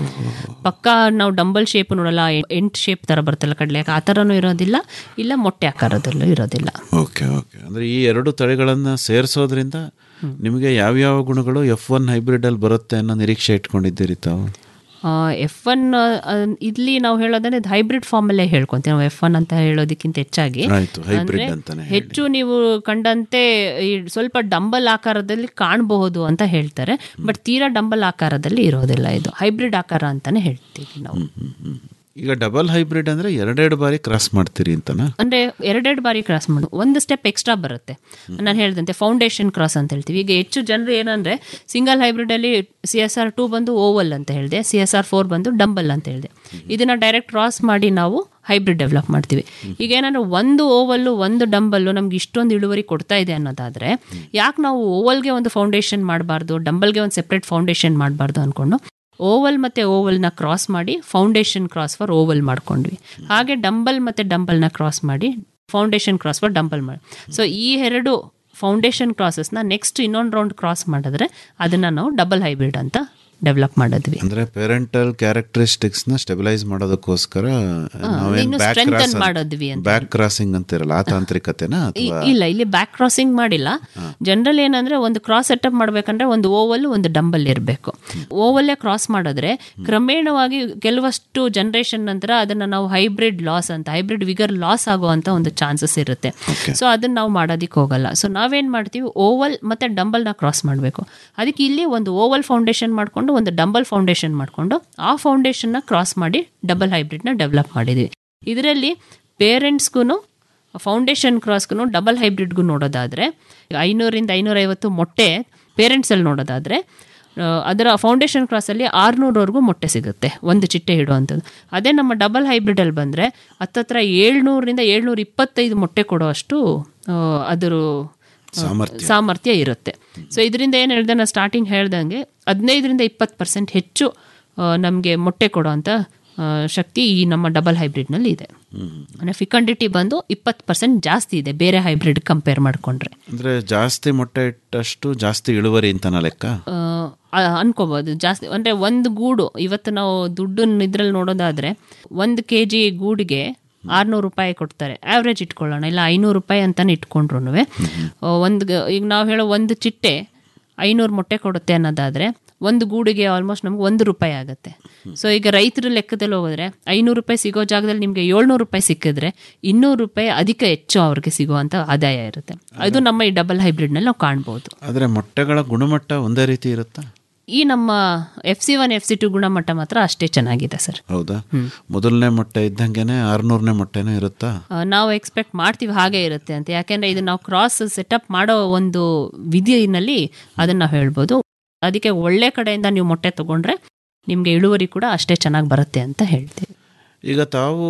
Speaker 12: ಪಕ್ಕ ನಾವು ಡಂಬಲ್ ಶೇಪ್ ನೋಡಲ್ಲ ಎಂಟ್ ಶೇಪ್ ತರ ಬರುತ್ತಲ್ಲ ಕಡಲೆ ಆ ಥರನೂ ಇರೋದಿಲ್ಲ ಇಲ್ಲ ಮೊಟ್ಟೆ ಆಕಾರದಲ್ಲೂ ಇರೋದಿಲ್ಲ
Speaker 11: ಓಕೆ ಓಕೆ ಅಂದ್ರೆ ಈ ಎರಡು ತಳಿಗಳನ್ನ ಸೇರಿಸೋದ್ರಿಂದ ನಿಮಗೆ ಯಾವ್ಯಾವ ಗುಣಗಳು ಎಫ್ ಒನ್ ಹೈಬ್ರಿಡ್ ಅಲ್ಲಿ ಬರುತ್ತೆ ಅನ್ನೋ ನಿರೀಕ್ಷೆ ಇಟ್ಕೊಂಡಿದ್ದೀರಿ ತಾವು
Speaker 12: ಎಫ್ ಒನ್ ಇಲ್ಲಿ ನಾವು ಹೇಳೋದಂದ್ರೆ ಇದು ಹೈಬ್ರಿಡ್ ಫಾರ್ಮಲ್ಲೇ ಹೇಳ್ಕೊಂತೀವಿ ನಾವು ಎಫ್ ಒನ್ ಅಂತ ಹೇಳೋದಕ್ಕಿಂತ ಹೆಚ್ಚಾಗಿ
Speaker 11: ಆಯ್ತು, hybrid
Speaker 12: ಅಂದ್ರೆ
Speaker 11: ಅಂತಾನೆ
Speaker 12: ಹೆಚ್ಚು ನೀವು ಕಂಡಂತೆ ಈ ಸ್ವಲ್ಪ ಡಂಬಲ್ ಆಕಾರದಲ್ಲಿ ಕಾಣಬಹುದು ಅಂತ ಹೇಳ್ತಾರೆ ಬಟ್ ತೀರಾ ಡಂಬಲ್ ಆಕಾರದಲ್ಲಿ ಇರೋದಿಲ್ಲ ಇದು ಹೈಬ್ರಿಡ್ ಆಕಾರ ಅಂತಾನೆ ಹೇಳ್ತೀವಿ ನಾವು
Speaker 11: ಈಗ ಡಬಲ್ ಹೈಬ್ರಿಡ್ ಅಂದ್ರೆ ಎರಡೆರಡು ಬಾರಿ ಕ್ರಾಸ್ ಮಾಡ್ತೀರಿ ಅಂತನಾ
Speaker 12: ಅಂದ್ರೆ ಎರಡೆರಡು ಬಾರಿ ಕ್ರಾಸ್ ಮಾಡು ಒಂದು ಸ್ಟೆಪ್ ಎಕ್ಸ್ಟ್ರಾ ಬರುತ್ತೆ ನಾನು ಹೇಳ್ದಂತೆ ಫೌಂಡೇಶನ್ ಕ್ರಾಸ್ ಅಂತ ಹೇಳ್ತೀವಿ ಈಗ ಹೆಚ್ಚು ಜನರು ಏನಂದ್ರೆ ಸಿಂಗಲ್ ಹೈಬ್ರಿಡ್ ಅಲ್ಲಿ ಸಿ ಎಸ್ ಆರ್ ಟೂ ಬಂದು ಓವಲ್ ಅಂತ ಹೇಳಿದೆ ಸಿ ಎಸ್ ಆರ್ ಫೋರ್ ಬಂದು ಡಂಬಲ್ ಅಂತ ಹೇಳಿದೆ ಇದನ್ನ ಡೈರೆಕ್ಟ್ ಕ್ರಾಸ್ ಮಾಡಿ ನಾವು ಹೈಬ್ರಿಡ್ ಡೆವಲಪ್ ಮಾಡ್ತೀವಿ ಈಗ ಏನಂದ್ರೆ ಒಂದು ಓವಲ್ಲು ಒಂದು ಡಂಬಲ್ಲು ನಮ್ಗೆ ಇಷ್ಟೊಂದು ಇಳುವರಿ ಕೊಡ್ತಾ ಇದೆ ಅನ್ನೋದಾದ್ರೆ ಯಾಕೆ ನಾವು ಓವಲ್ಗೆ ಒಂದು ಫೌಂಡೇಶನ್ ಮಾಡಬಾರ್ದು ಡಂಬಲ್ಗೆ ಒಂದು ಸೆಪ್ರೇಟ್ ಫೌಂಡೇಶನ್ ಮಾಡಬಾರ್ದು ಅನ್ಕೊಂಡು ಓವಲ್ ಮತ್ತೆ ಓವಲ್ನ ಕ್ರಾಸ್ ಮಾಡಿ ಫೌಂಡೇಶನ್ ಕ್ರಾಸ್ ಫಾರ್ ಓವಲ್ ಮಾಡ್ಕೊಂಡ್ವಿ ಹಾಗೆ ಡಂಬಲ್ ಮತ್ತೆ ಡಂಬಲ್ನ ಕ್ರಾಸ್ ಮಾಡಿ ಫೌಂಡೇಶನ್ ಕ್ರಾಸ್ ಫಾರ್ ಡಂಬಲ್ ಮಾಡಿ ಸೊ ಈ ಎರಡು ಫೌಂಡೇಶನ್ ಕ್ರಾಸಸ್ನ ನೆಕ್ಸ್ಟ್ ಇನ್ನೊಂದು ರೌಂಡ್ ಕ್ರಾಸ್ ಮಾಡಿದ್ರೆ ಅದನ್ನ ನಾವು ಡಬಲ್ ಹೈಬ್ರಿಡ್ ಅಂತ ಡೆವಲಪ್ ಮಾಡಿದ್ವಿ
Speaker 11: ಅಂದ್ರೆ ಪೇರೆಂಟಲ್ ಕ್ಯಾರೆಕ್ಟರಿಸ್ಟಿಕ್ಸ್ ನ ಸ್ಟೆಬಿಲೈಸ್ ಮಾಡೋದಕ್ಕೋಸ್ಕರ ನಾವೇನ್
Speaker 12: ಇನ್ನು
Speaker 11: ಬ್ಯಾಕ್
Speaker 12: strengthen ಮಾಡಿದ್ವಿ ಅಂತ
Speaker 11: ಬ್ಯಾಕ್ ಕ್ರಾಸಿಂಗ್ ಅಂತಿರಲ್ಲ ಆ ತಾಂತ್ರಿಕತೆನ
Speaker 12: ಇ-
Speaker 11: ಅಥವಾ
Speaker 12: ಇಲ್ಲ ಇಲ್ಲಿ ಬ್ಯಾಕ್ ಕ್ರಾಸಿಂಗ್ ಮಾಡಿಲ್ಲ ಜನರಲ್ ಏನಂದ್ರೆ ಒಂದು ಕ್ರಾಸ್ ಸೆಟಪ್ ಮಾಡ್ಬೇಕಂದ್ರೆ ಒಂದು ಓವಲ್ ಒಂದು ಡಂಬಲ್ ಇರಬೇಕು ಓವಲ್ಲೇ ಕ್ರಾಸ್ ಮಾಡಿದ್ರೆ ಕ್ರಮೇಣವಾಗಿ ಕೆಲವಷ್ಟು ಜನರೇಷನ್ ನಂತರ ಅದನ್ನ ನಾವು ಹೈಬ್ರಿಡ್ ಲಾಸ್ ಅಂತ ಹೈಬ್ರಿಡ್ ವಿಗರ್ ಲಾಸ್ ಆಗುವಂತ ಒಂದು ಚಾನ್ಸಸ್ ಇರುತ್ತೆ ಸೊ ಅದನ್ನ ನಾವು ಮಾಡೋದಕ್ಕೆ ಹೋಗಲ್ಲ ಸೊ ನಾವೇನ್ ಮಾಡ್ತೀವಿ ಓವಲ್ ಮತ್ತೆ ಡಂಬಲ್ ನ ಕ್ರಾಸ್ ಮಾಡಬೇಕು ಅದಕ್ಕೆ ಇಲ್ಲಿ ಒಂದು ಓವಲ್ ಫೌಂಡೇಶನ್ ಮಾಡ್ಕೊಂಡು ಒಂದು ಡಂಬಲ್ ಫೌಂಡೇಶನ್ ಮಾಡ್ಕೊಂಡು ಆ ಫೌಂಡೇಶನ್ ನ ಕ್ರಾಸ್ ಮಾಡಿ ಡಬಲ್ ಹೈಬ್ರಿಡ್ ನ ಡೆವಲಪ್ ಮಾಡಿದ್ವಿ ಇದರಲ್ಲಿ ಪೇರೆಂಟ್ಸ್ಗೂ ಫೌಂಡೇಶನ್ ಕ್ರಾಸ್ಗೂ ಡಬಲ್ ಹೈಬ್ರಿಡ್ಗೂ ನೋಡೋದಾದ್ರೆ ಐನೂರಿಂದ ಐನೂರೈವತ್ತು ಮೊಟ್ಟೆ ಪೇರೆಂಟ್ಸಲ್ಲಿ ನೋಡೋದಾದ್ರೆ ಆ, ಅದರ ಫೌಂಡೇಶನ್ ಕ್ರಾಸಲ್ಲಿ ಆರುನೂರವರೆಗೂ ಮೊಟ್ಟೆ ಸಿಗುತ್ತೆ ಒಂದು ಚಿಟ್ಟೆ ಇಡುವಂಥದ್ದು ಅದೇ ನಮ್ಮ ಡಬಲ್ ಹೈಬ್ರಿಡಲ್ಲಿ ಬಂದರೆ ಹತ್ತತ್ರ ಏಳ್ನೂರಿಂದ ಏಳ್ನೂರ ಇಪ್ಪತ್ತೈದು ಮೊಟ್ಟೆ ಕೊಡುವಷ್ಟು ಆ, ಅದರ
Speaker 11: ಸಾಮರ್ಥ್ಯ.
Speaker 12: ಸಾಮರ್ಥ್ಯ ಇರುತ್ತೆ ಸೊ ಇದರಿಂದ ಏನು ಹೇಳಿದೆ ನಾನು ಸ್ಟಾರ್ಟಿಂಗ್ ಹೇಳ್ದಂಗೆ ಹದಿನೈದರಿಂದ ಇಪ್ಪತ್ತು ಪರ್ಸೆಂಟ್ ಹೆಚ್ಚು ನಮಗೆ ಮೊಟ್ಟೆ ಕೊಡುವಂಥ ಆ, ಶಕ್ತಿ ಈ ನಮ್ಮ ಡಬಲ್ ಹೈಬ್ರಿಡ್ನಲ್ಲಿ ಇದೆ ಅಂದರೆ ಫಿಕಂಡಿಟಿ ಬಂದು ಇಪ್ಪತ್ತು ಪರ್ಸೆಂಟ್ ಜಾಸ್ತಿ ಇದೆ ಬೇರೆ ಹೈಬ್ರಿಡ್ ಕಂಪೇರ್ ಮಾಡಿಕೊಂಡ್ರೆ
Speaker 11: ಅಂದ್ರೆ ಜಾಸ್ತಿ ಮೊಟ್ಟೆ ಇಟ್ಟಷ್ಟು ಜಾಸ್ತಿ ಇಳುವರಿ ಅಂತನ ಲೆಕ್ಕ
Speaker 12: ಅನ್ಕೋಬಹುದು ಜಾಸ್ತಿ ಅಂದರೆ ಒಂದು ಗೂಡು ಇವತ್ತು ನಾವು ದುಡ್ಡು ಇದ್ರಲ್ಲಿ ನೋಡೋದಾದ್ರೆ ಒಂದು ಕೆ ಜಿ ಗೂಡಿಗೆ ಆರ್ನೂರು ರೂಪಾಯಿ ಕೊಡ್ತಾರೆ ಆವ್ರೇಜ್ ಇಟ್ಕೊಳ್ಳೋಣ ಇಲ್ಲ ಐನೂರು ರೂಪಾಯಿ ಅಂತಾನೆ ಇಟ್ಕೊಂಡ್ರು ಒಂದು ಈಗ ನಾವು ಹೇಳೋ ಒಂದು ಚಿಟ್ಟೆ ಐನೂರು ಮೊಟ್ಟೆ ಕೊಡುತ್ತೆ ಅನ್ನೋದಾದ್ರೆ ಒಂದು ಗೂಡಿಗೆ ಆಲ್ಮೋಸ್ಟ್ ನಮ್ಗೆ ಒಂದು ರೂಪಾಯಿ ಆಗುತ್ತೆ ಸೊ ಈಗ ರೈತರ ಲೆಕ್ಕದಲ್ಲಿ ಹೋಗಿದ್ರೆ ಐನೂರು ರೂಪಾಯಿ ಸಿಗೋ ಜಾಗದಲ್ಲಿ ನಿಮಗೆ ಏಳ್ನೂರು ರೂಪಾಯಿ ಸಿಕ್ಕಿದ್ರೆ ಇನ್ನೂರು ರೂಪಾಯಿ ಅಧಿಕ ಹೆಚ್ಚು ಅವ್ರಿಗೆ ಸಿಗುವಂಥ ಆದಾಯ ಇರುತ್ತೆ ಅದು ನಮ್ಮ ಈ ಡಬಲ್ ಹೈಬ್ರಿಡ್ನಲ್ಲಿ ನಾವು ಕಾಣ್ಬೋದು
Speaker 11: ಆದ್ರೆ ಮೊಟ್ಟೆಗಳ ಗುಣಮಟ್ಟ ಒಂದೇ ರೀತಿ ಇರುತ್ತಾ
Speaker 12: ಈ ನಮ್ಮ F C one F C two ಗುಣಮಟ್ಟ ಮಾತ್ರ ಅಷ್ಟೇ ಚೆನ್ನಾಗಿದೆ ಸರ್
Speaker 11: ಹೌದಾ ಮೊದಲನೇ ಮೊಟ್ಟೆ ಇದ್ದಂಗೆನೆ ಆರ್ನೂರನೇ ಮೊಟ್ಟೆನೂ ಇರುತ್ತಾ
Speaker 12: ಆ, ನಾವು ಎಕ್ಸ್ಪೆಕ್ಟ್ ಮಾಡ್ತೀವಿ ಹಾಗೆ ಇರುತ್ತೆ ಅಂತ ಯಾಕೆಂದ್ರೆ ಇದು ನಾವು ಕ್ರಾಸ್ ಸೆಟಪ್ ಮಾಡೋ ಒಂದು ವಿಧಿನಲ್ಲಿ ಅದನ್ನ ನಾವು ಹೇಳ್ಬೋದು ಅದಕ್ಕೆ ಒಳ್ಳೆ ಕಡೆಯಿಂದ ನೀವು ಮೊಟ್ಟೆ ತಗೊಂಡ್ರೆ ನಿಮಗೆ ಇಳುವರಿ ಕೂಡ ಅಷ್ಟೇ ಚೆನ್ನಾಗಿ ಬರುತ್ತೆ ಅಂತ ಹೇಳ್ತೀವಿ
Speaker 11: ಈಗ ತಾವು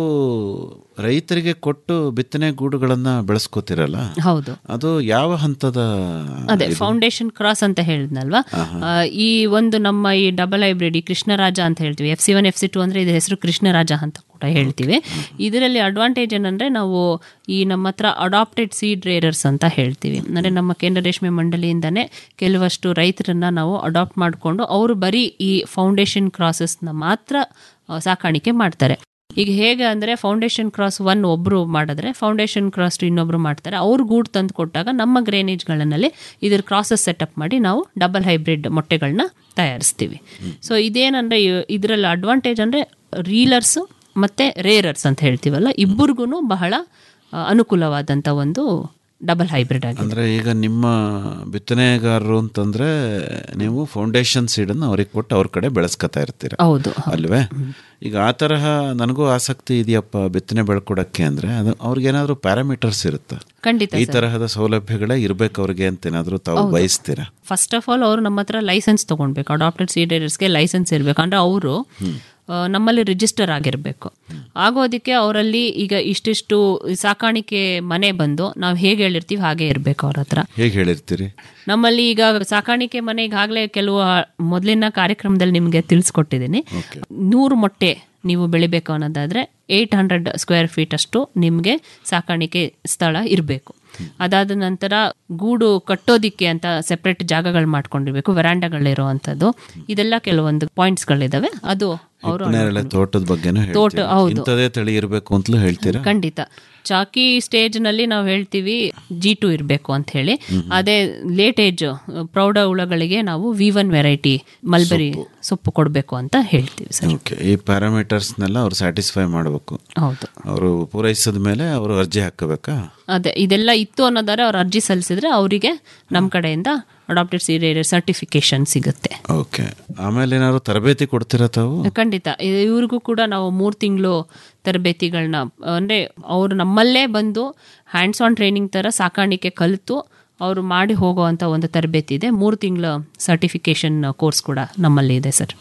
Speaker 11: ರೈತರಿಗೆ ಕೊಟ್ಟು ಬಿತ್ತನೆ ಗೂಡುಗಳನ್ನ ಬೆಳೆಸ್ಕೋತಿರಲ್ಲ
Speaker 12: ಹೌದು
Speaker 11: ಅದು ಯಾವ ಹಂತದ
Speaker 12: ಅದೇ
Speaker 11: ಇದು?
Speaker 12: ಫೌಂಡೇಶನ್ ಕ್ರಾಸ್ ಅಂತ ಹೇಳಿದ್ನಲ್ವಾ ಆ, ಈ ಒಂದು ನಮ್ಮ ಈ ಡಬಲ್ ಹೈಬ್ರಿಡ್ ಈ ಕೃಷ್ಣರಾಜ ಅಂತ ಹೇಳ್ತೀವಿ F C one F C two ಅಂದ್ರೆ ಇದು ಹೆಸರು ಕೃಷ್ಣರಾಜ ಅಂತ ಕೂಡ ಹೇಳ್ತೀವಿ ಇದರಲ್ಲಿ ಅಡ್ವಾಂಟೇಜ್ ಏನಂದ್ರೆ ನಾವು ಈ ನಮ್ಮ ಹತ್ರ ಅಡಾಪ್ಟೆಡ್ ಸೀಡ್ ರೇರರ್ಸ್ ಅಂತ ಹೇಳ್ತೀವಿ ಅಂದ್ರೆ ನಮ್ಮ ಕೇಂದ್ರ ರೇಷ್ಮೆ ಮಂಡಳಿಯಿಂದನೇ ಕೆಲವಷ್ಟು ರೈತರನ್ನ ನಾವು ಅಡಾಪ್ಟ್ ಮಾಡಿಕೊಂಡು ಅವರು ಬರೀ ಈ ಫೌಂಡೇಶನ್ ಕ್ರಾಸಸ್ನ ಮಾತ್ರ ಆ, ಸಾಕಾಣಿಕೆ ಮಾಡ್ತಾರೆ ಈಗ ಹೇಗೆ ಅಂದ್ರೆ ಫೌಂಡೇಶನ್ ಕ್ರಾಸ್ ಒನ್ ಒಬ್ರು ಮಾಡಿದ್ರೆ ಫೌಂಡೇಶನ್ ಕ್ರಾಸ್ ಟು ಇನ್ನೊಬ್ರು ಮಾಡ್ತಾರೆ ಅವ್ರು ಗೂಡು ತಂದು ಕೊಟ್ಟಾಗ ನಮ್ಮ ಗ್ರೇನೇಜ್ಗಳಲ್ಲಿ ಇದ್ರ ಕ್ರಾಸಸ್ ಸೆಟಪ್ ಮಾಡಿ ನಾವು ಡಬಲ್ ಹೈಬ್ರಿಡ್ ಮೊಟ್ಟೆಗಳನ್ನ ತಯಾರಿಸ್ತೀವಿ ಸೊ ಇದೇನಂದ್ರೆ ಇದರಲ್ಲಿ ಅಡ್ವಾಂಟೇಜ್ ಅಂದ್ರೆ ರೀಲರ್ಸ್ ಮತ್ತೆ ರೇರರ್ಸ್ ಅಂತ ಹೇಳ್ತೀವಲ್ಲ ಇಬ್ಬರಿಗೂ ಬಹಳ ಆ, ಅನುಕೂಲವಾದಂಥ ಒಂದು ಡಬಲ್ ಹೈಬ್ರಿಡ್ ಆಗಿದೆ
Speaker 11: ಅಂದ್ರೆ ಈಗ ನಿಮ್ಮ ಬಿತ್ತನೆಗಾರರು ಅಂತಂದ್ರೆ ನೀವು ಫೌಂಡೇಶನ್ ಸೀಡನ್ನು ಅವ್ರಿಗೆ ಕೊಟ್ಟು ಅವ್ರ ಕಡೆ ಬೆಳೆಸ್ಕೊತಾ ಇರ್ತೀರ
Speaker 12: ಹೌದು
Speaker 11: ಅಲ್ವೇ ಈಗ ಆ ತರಹ ನನಗೂ ಆಸಕ್ತಿ ಇದೆಯಪ್ಪ ಬಿತ್ತನೆ ಬೆಳ್ಕೊಡಕ್ಕೆ ಅಂದ್ರೆ ಅದು ಅವ್ರಿಗೇನಾದ್ರೂ ಪ್ಯಾರಾಮೀಟರ್ಸ್ ಇರುತ್ತಾ
Speaker 12: ಖಂಡಿತ
Speaker 11: ಈ ತರಹದ ಸೌಲಭ್ಯಗಳೇ ಇರ್ಬೇಕು ಅವ್ರಿಗೆ ಅಂತ ಏನಾದ್ರೂ ತಾವು
Speaker 12: ಹೌದು.
Speaker 11: ಬಯಸ್ತೀರಾ
Speaker 12: ಫಸ್ಟ್ ಆಫ್ ಆಲ್ ಅವರು ನಮ್ಮ ಹತ್ರ ಲೈಸೆನ್ಸ್ ತಗೊಳ್ಬೇಕು ಅಡಾಪ್ಟೆಡ್ ಸೀಡರ್ಸ್ಗೆ ಲೈಸೆನ್ಸ್ ಇರಬೇಕು ಅಂದ್ರೆ ಅವರು ನಮ್ಮಲ್ಲಿ ರಿಜಿಸ್ಟರ್ ಆಗಿರಬೇಕು ಆಗೋದಕ್ಕೆ ಅವರಲ್ಲಿ ಈಗ ಇಷ್ಟಿಷ್ಟು ಸಾಕಾಣಿಕೆ ಮನೆ ಬಂದು ನಾವು ಹೇಗೆ ಹೇಳಿರ್ತೀವಿ ಹಾಗೆ ಇರಬೇಕು ಅವ್ರ ಹತ್ರ
Speaker 11: ಹೇಗೆ ಹೇಳಿರ್ತೀರಿ
Speaker 12: ನಮ್ಮಲ್ಲಿ ಈಗ ಸಾಕಾಣಿಕೆ ಮನೆ ಈಗಾಗಲೇ ಕೆಲವು ಮೊದಲಿನ ಕಾರ್ಯಕ್ರಮದಲ್ಲಿ ನಿಮಗೆ ತಿಳಿಸ್ಕೊಟ್ಟಿದ್ದೀನಿ ನೂರು ಮೊಟ್ಟೆ ನೀವು ಬೆಳಿಬೇಕು ಅನ್ನೋದಾದ್ರೆ ಏಯ್ಟ್ ಹಂಡ್ರೆಡ್ ಸ್ಕ್ವೇರ್ ಫೀಟ್ ಅಷ್ಟು ನಿಮಗೆ ಸಾಕಾಣಿಕೆ ಸ್ಥಳ ಇರಬೇಕು ಅದಾದ ನಂತರ ಗೂಡು ಕಟ್ಟೋದಿಕ್ಕೆ ಅಂತ ಸೆಪ್ರೇಟ್ ಜಾಗಗಳು ಮಾಡ್ಕೊಂಡಿರ್ಬೇಕು ವರಾಂಡಗಳಿರೋ ಅಂಥದ್ದು ಇದೆಲ್ಲ ಕೆಲವೊಂದು ಪಾಯಿಂಟ್ಸ್ಗಳಿದಾವೆ ಅದು ಅವರು
Speaker 11: ನೇರಳೆ ತೋಟದ ಬಗ್ಗೆನೂ
Speaker 12: ತೋಟ,
Speaker 11: ಹೇಳ್ತೀರಾ?
Speaker 12: ಹೌದು.
Speaker 11: ಇಂಥದೇ ತಳಿ ಇರಬೇಕು ಅಂತಲೂ ಹೇಳ್ತೀರಾ
Speaker 12: ಖಂಡಿತ ಚಾಕಿ ಸ್ಟೇಜ್ ನಲ್ಲಿ ನಾವು ಹೇಳ್ತೀವಿ ಜಿ ಟು ಇರಬೇಕು ಅಂತ ಹೇಳಿ ಅದೇ ಲೇಟ್ ಏಜ್ ಪ್ರೌಢ ಹುಳಗಳಿಗೆ ನಾವು ವಿ ಒನ್ ವೆರೈಟಿ ಮಲ್ಬರಿ ಸೊಪ್ಪು ಕೊಡಬೇಕು ಅಂತ ಹೇಳ್ತೀವಿ ಸರ್
Speaker 11: ಓಕೆ ಈ ಪ್ಯಾರಾಮೀಟರ್ಸ್ನೆಲ್ಲ ಅವ್ರು ಸ್ಯಾಟಿಸ್ಫೈ ಮಾಡಬೇಕು
Speaker 12: ಹೌದು
Speaker 11: ಅವರು ಪೂರೈಸಿದ ಮೇಲೆ ಅವರು ಅರ್ಜಿ ಹಾಕಬೇಕಾ
Speaker 12: ಅದೇ ಇದೆಲ್ಲ ಇತ್ತು ಅನ್ನೋದಾದ್ರೆ ಅವ್ರು ಅರ್ಜಿ ಸಲ್ಲಿಸಿದ್ರೆ ಅವರಿಗೆ ನಮ್ಮ ಕಡೆಯಿಂದ ಅಡಾಪ್ಟೆಡ್ ಸೀರಿಯರ್ ಸರ್ಟಿಫಿಕೇಶನ್ ಸಿಗುತ್ತೆ
Speaker 11: ಓಕೆ ಆಮೇಲೆ ಏನಾದ್ರು ತರಬೇತಿ ಕೊಡ್ತೀರಾ ತಾವು
Speaker 12: ಖಂಡಿತ ಇ- ಇವ್ರಿಗೂ ಕೂಡ ನಾವು ಮೂರು ತಿಂಗಳು ತರಬೇತಿಗಳನ್ನ ಅಂದರೆ ಅವರು ನಮ್ಮಲ್ಲೇ ಬಂದು ಹ್ಯಾಂಡ್ಸ್ ಆನ್ ಟ್ರೈನಿಂಗ್ ಥರ ಸಾಕಾಣಿಕೆ ಕಲಿತು ಅವರು ಮಾಡಿ ಹೋಗುವಂಥ ಒಂದು ತರಬೇತಿ ಇದೆ ಮೂರು ತಿಂಗಳ ಸರ್ಟಿಫಿಕೇಶನ್ ಕೋರ್ಸ್ ಕೂಡ ನಮ್ಮಲ್ಲಿ ಇದೆ ಸರ್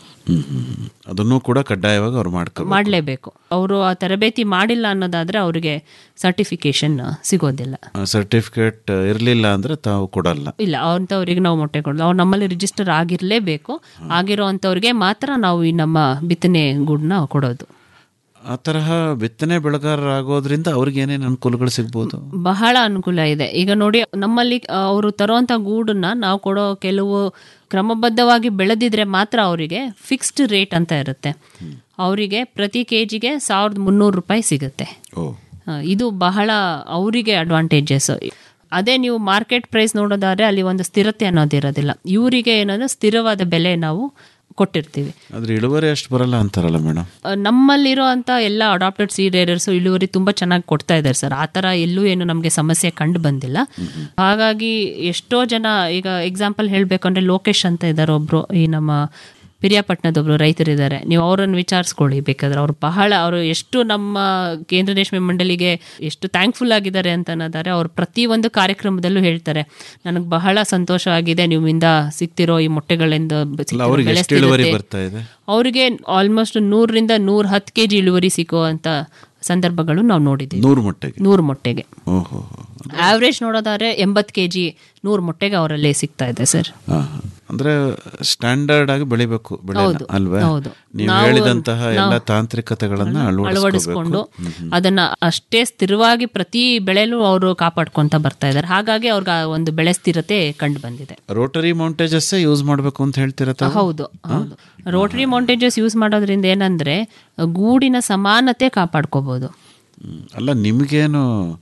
Speaker 11: ಅದನ್ನು ಕೂಡ ಕಡ್ಡಾಯವಾಗಿ ಅವ್ರು ಮಾಡ್ಕೋ
Speaker 12: ಮಾಡಲೇಬೇಕು ಅವರು ಆ ತರಬೇತಿ ಮಾಡಿಲ್ಲ ಅನ್ನೋದಾದ್ರೆ ಅವರಿಗೆ ಸರ್ಟಿಫಿಕೇಶನ್ ಸಿಗೋದಿಲ್ಲ
Speaker 11: ಸರ್ಟಿಫಿಕೇಟ್ ಇರಲಿಲ್ಲ ಅಂದ್ರೆ ತಾವು ಕೊಡಲ್ಲ
Speaker 12: ಇಲ್ಲ ಅಂಥವ್ರಿಗೆ ನಾವು ಮೊಟ್ಟೆ ಕೊಡೋದು ಅವ್ರು ನಮ್ಮಲ್ಲಿ ರಿಜಿಸ್ಟರ್ ಆಗಿರಲೇಬೇಕು ಆಗಿರೋ ಅಂಥವ್ರಿಗೆ ಮಾತ್ರ ನಾವು ಈ ನಮ್ಮ ಬಿತ್ತನೆ ಗೂಡನ್ನ ಕೊಡೋದು
Speaker 11: ಆ ತರಹ ಬಿತ್ತನೆ ಬೆಳೆಗಾರರಾಗೋದ್ರಿಂದ ಅವ್ರಿಗೆ ಏನೇನು ಅನುಕೂಲಗಳು ಸಿಗ್ಬೋದು
Speaker 12: ಬಹಳ ಅನುಕೂಲ ಇದೆ ಈಗ ನೋಡಿ ನಮ್ಮಲ್ಲಿ ಅವರು ತರುವಂತ ಗೂಡನ್ನ ನಾವು ಕೊಡೋ ಕೆಲವು ಕ್ರಮಬದ್ಧವಾಗಿ ಬೆಳೆದಿದ್ರೆ ಮಾತ್ರ ಅವರಿಗೆ ಫಿಕ್ಸ್ಡ್ ರೇಟ್ ಅಂತ ಇರುತ್ತೆ ಅವರಿಗೆ ಪ್ರತಿ ಕೆ ಜಿಗೆ ಸಾವಿರದ ಮುನ್ನೂರು ರೂಪಾಯಿ ಸಿಗುತ್ತೆ
Speaker 11: ಓ
Speaker 12: ಆ, ಇದು ಬಹಳ ಅವರಿಗೆ ಅಡ್ವಾಂಟೇಜಸ್ ಅದೇ ನೀವು ಮಾರ್ಕೆಟ್ ಪ್ರೈಸ್ ನೋಡೋದಾದ್ರೆ ಅಲ್ಲಿ ಒಂದು ಸ್ಥಿರತೆ ಅನ್ನೋದಿರೋದಿಲ್ಲ ಇವರಿಗೆ ಏನಂದ್ರೆ ಸ್ಥಿರವಾದ ಬೆಲೆ ನಾವು ಕೊಟ್ಟಿರ್ತೀವಿ
Speaker 11: ಆದ್ರೆ ಇಳುವರಿ ಅಷ್ಟು ಬರಲ್ಲ ಅಂತಾರಲ್ಲ ಮೇಡಮ್
Speaker 12: ಆ, ನಮ್ಮಲ್ಲಿರೋ ಅಂತ ಎಲ್ಲ ಅಡಾಪ್ಟೆಡ್ ಸೀಡ್ ಏರಿಯರ್ಸ್ ಇಳುವರಿ ತುಂಬಾ ಚೆನ್ನಾಗಿ ಕೊಡ್ತಾ ಇದ್ದಾರೆ ಸರ್ ಆ ಥರ ಎಲ್ಲೂ ಏನು ನಮಗೆ ಸಮಸ್ಯೆ ಕಂಡು ಬಂದಿಲ್ಲ ಹಾಗಾಗಿ ಎಷ್ಟೋ ಜನ ಈಗ ಎಕ್ಸಾಂಪಲ್ ಹೇಳಬೇಕಂದ್ರೆ ಲೋಕೇಶ್ ಅಂತ ಇದ್ದಾರೆ ಒಬ್ರು ಈ ನಮ್ಮ ಪಿರಿಯಾಪಟ್ಟಣದೊಬ್ರು ರೈತರಿದ್ದಾರೆ ನೀವು ಅವರನ್ನು ವಿಚಾರಿಸ್ಕೊಳ್ಳಿ ಬೇಕಾದ್ರೆ ಅವ್ರು ಬಹಳ ಅವರು ಎಷ್ಟು ನಮ್ಮ ಕೇಂದ್ರ ರೇಷ್ಮೆ ಮಂಡಳಿಗೆ ಎಷ್ಟು ಥ್ಯಾಂಕ್ಫುಲ್ ಆಗಿದ್ದಾರೆ ಅಂತ ಅನ್ನೋದಾರೆ ಅವ್ರು ಪ್ರತಿ ಒಂದು ಕಾರ್ಯಕ್ರಮದಲ್ಲೂ ಹೇಳ್ತಾರೆ ನನಗೆ ಬಹಳ ಸಂತೋಷ ಆಗಿದೆ ನಿಮ್ಮಿಂದ ಸಿಗ್ತಿರೋ ಈ ಮೊಟ್ಟೆಗಳಿಂದ ಸಿಗ್ತಿರೋ
Speaker 11: ಅವ್ರಿಗೆ
Speaker 12: ಬೆಲೆ
Speaker 11: ಎಷ್ಟು ಇಳುವರಿ
Speaker 12: ಸ್ಥಿರತೆ.
Speaker 11: ಬರ್ತಾ ಇದೆ
Speaker 12: ಅವರಿಗೆ ಆಲ್ಮೋಸ್ಟ್ ನೂರರಿಂದ ನೂರ ಹತ್ತು ಕೆ ಜಿ ಇಳುವರಿ ಸಿಕ್ಕುವಂತ ಸಂದರ್ಭಗಳು ನಾವು ನೋಡಿದ್ದೀವಿ
Speaker 11: ನೂರು ಮೊಟ್ಟೆಗೆ
Speaker 12: ನೂರು ಮೊಟ್ಟೆಗೆ
Speaker 11: ಓಹೋ
Speaker 12: ಆವ್ರೇಜ್ ನೋಡೋದಾದ್ರೆ ಎಂಬತ್ತು ಕೆ ಜಿ ನೂರು ಮೊಟ್ಟೆಗೆ ಅವರಲ್ಲೇ ಸಿಗ್ತಾ ಇದೆ ಸರ್
Speaker 11: ಹಾ, ಹಾ. ಅಂದ್ರೆ ಸ್ಟ್ಯಾಂಡರ್ಡ್ ಆಗಿ ಬೆಳಿಬೇಕು ಬೆಳೆನ
Speaker 12: ಹೌದು,
Speaker 11: ಅಲ್ವೇ
Speaker 12: ಹೌದು.
Speaker 11: ನೀವು
Speaker 12: ನಾವು-
Speaker 11: ಹೇಳಿದಂತಹ ಎಲ್ಲ
Speaker 12: ನಾವು-
Speaker 11: ತಾಂತ್ರಿಕತೆಗಳನ್ನ
Speaker 12: ಅಳವಡಿಸ್ಕೊಂಡು
Speaker 11: ಅಳವಡಿಸ್ಕೋಬೇಕು
Speaker 12: ಅದನ್ನ ಅಷ್ಟೇ ಸ್ಥಿರವಾಗಿ ಪ್ರತಿ ಬೆಳೆಲೂ ಅವರು ಕಾಪಾಡ್ಕೊಂತ ಬರ್ತಾ ಇದ್ದಾರೆ ಹಾಗಾಗಿ ಅವ್ರಿಗೆ ಆ ಒಂದು ಬೆಳೆ ಸ್ಥಿರತೆ ಕಂಡು ಬಂದಿದೆ
Speaker 11: ರೋಟರಿ ಮೌಂಟೇಜಸ್ ಯೂಸ್ ಮಾಡಬೇಕು ಅಂತ ಹೇಳ್ತೀರಾ ತಾವು?
Speaker 12: ಹೌದು ಹೌದು ರೋಟರಿ ಮೌಂಟೇಜಸ್ ಯೂಸ್ ಮಾಡೋದ್ರಿಂದ ಏನಂದ್ರೆ ಗೂಡಿನ ಸಮಾನತೆ ಕಾಪಾಡ್ಕೋಬಹುದು
Speaker 11: ಹ್ಮ್. ಅಲ್ಲ ನಿಮ್ಗೇನು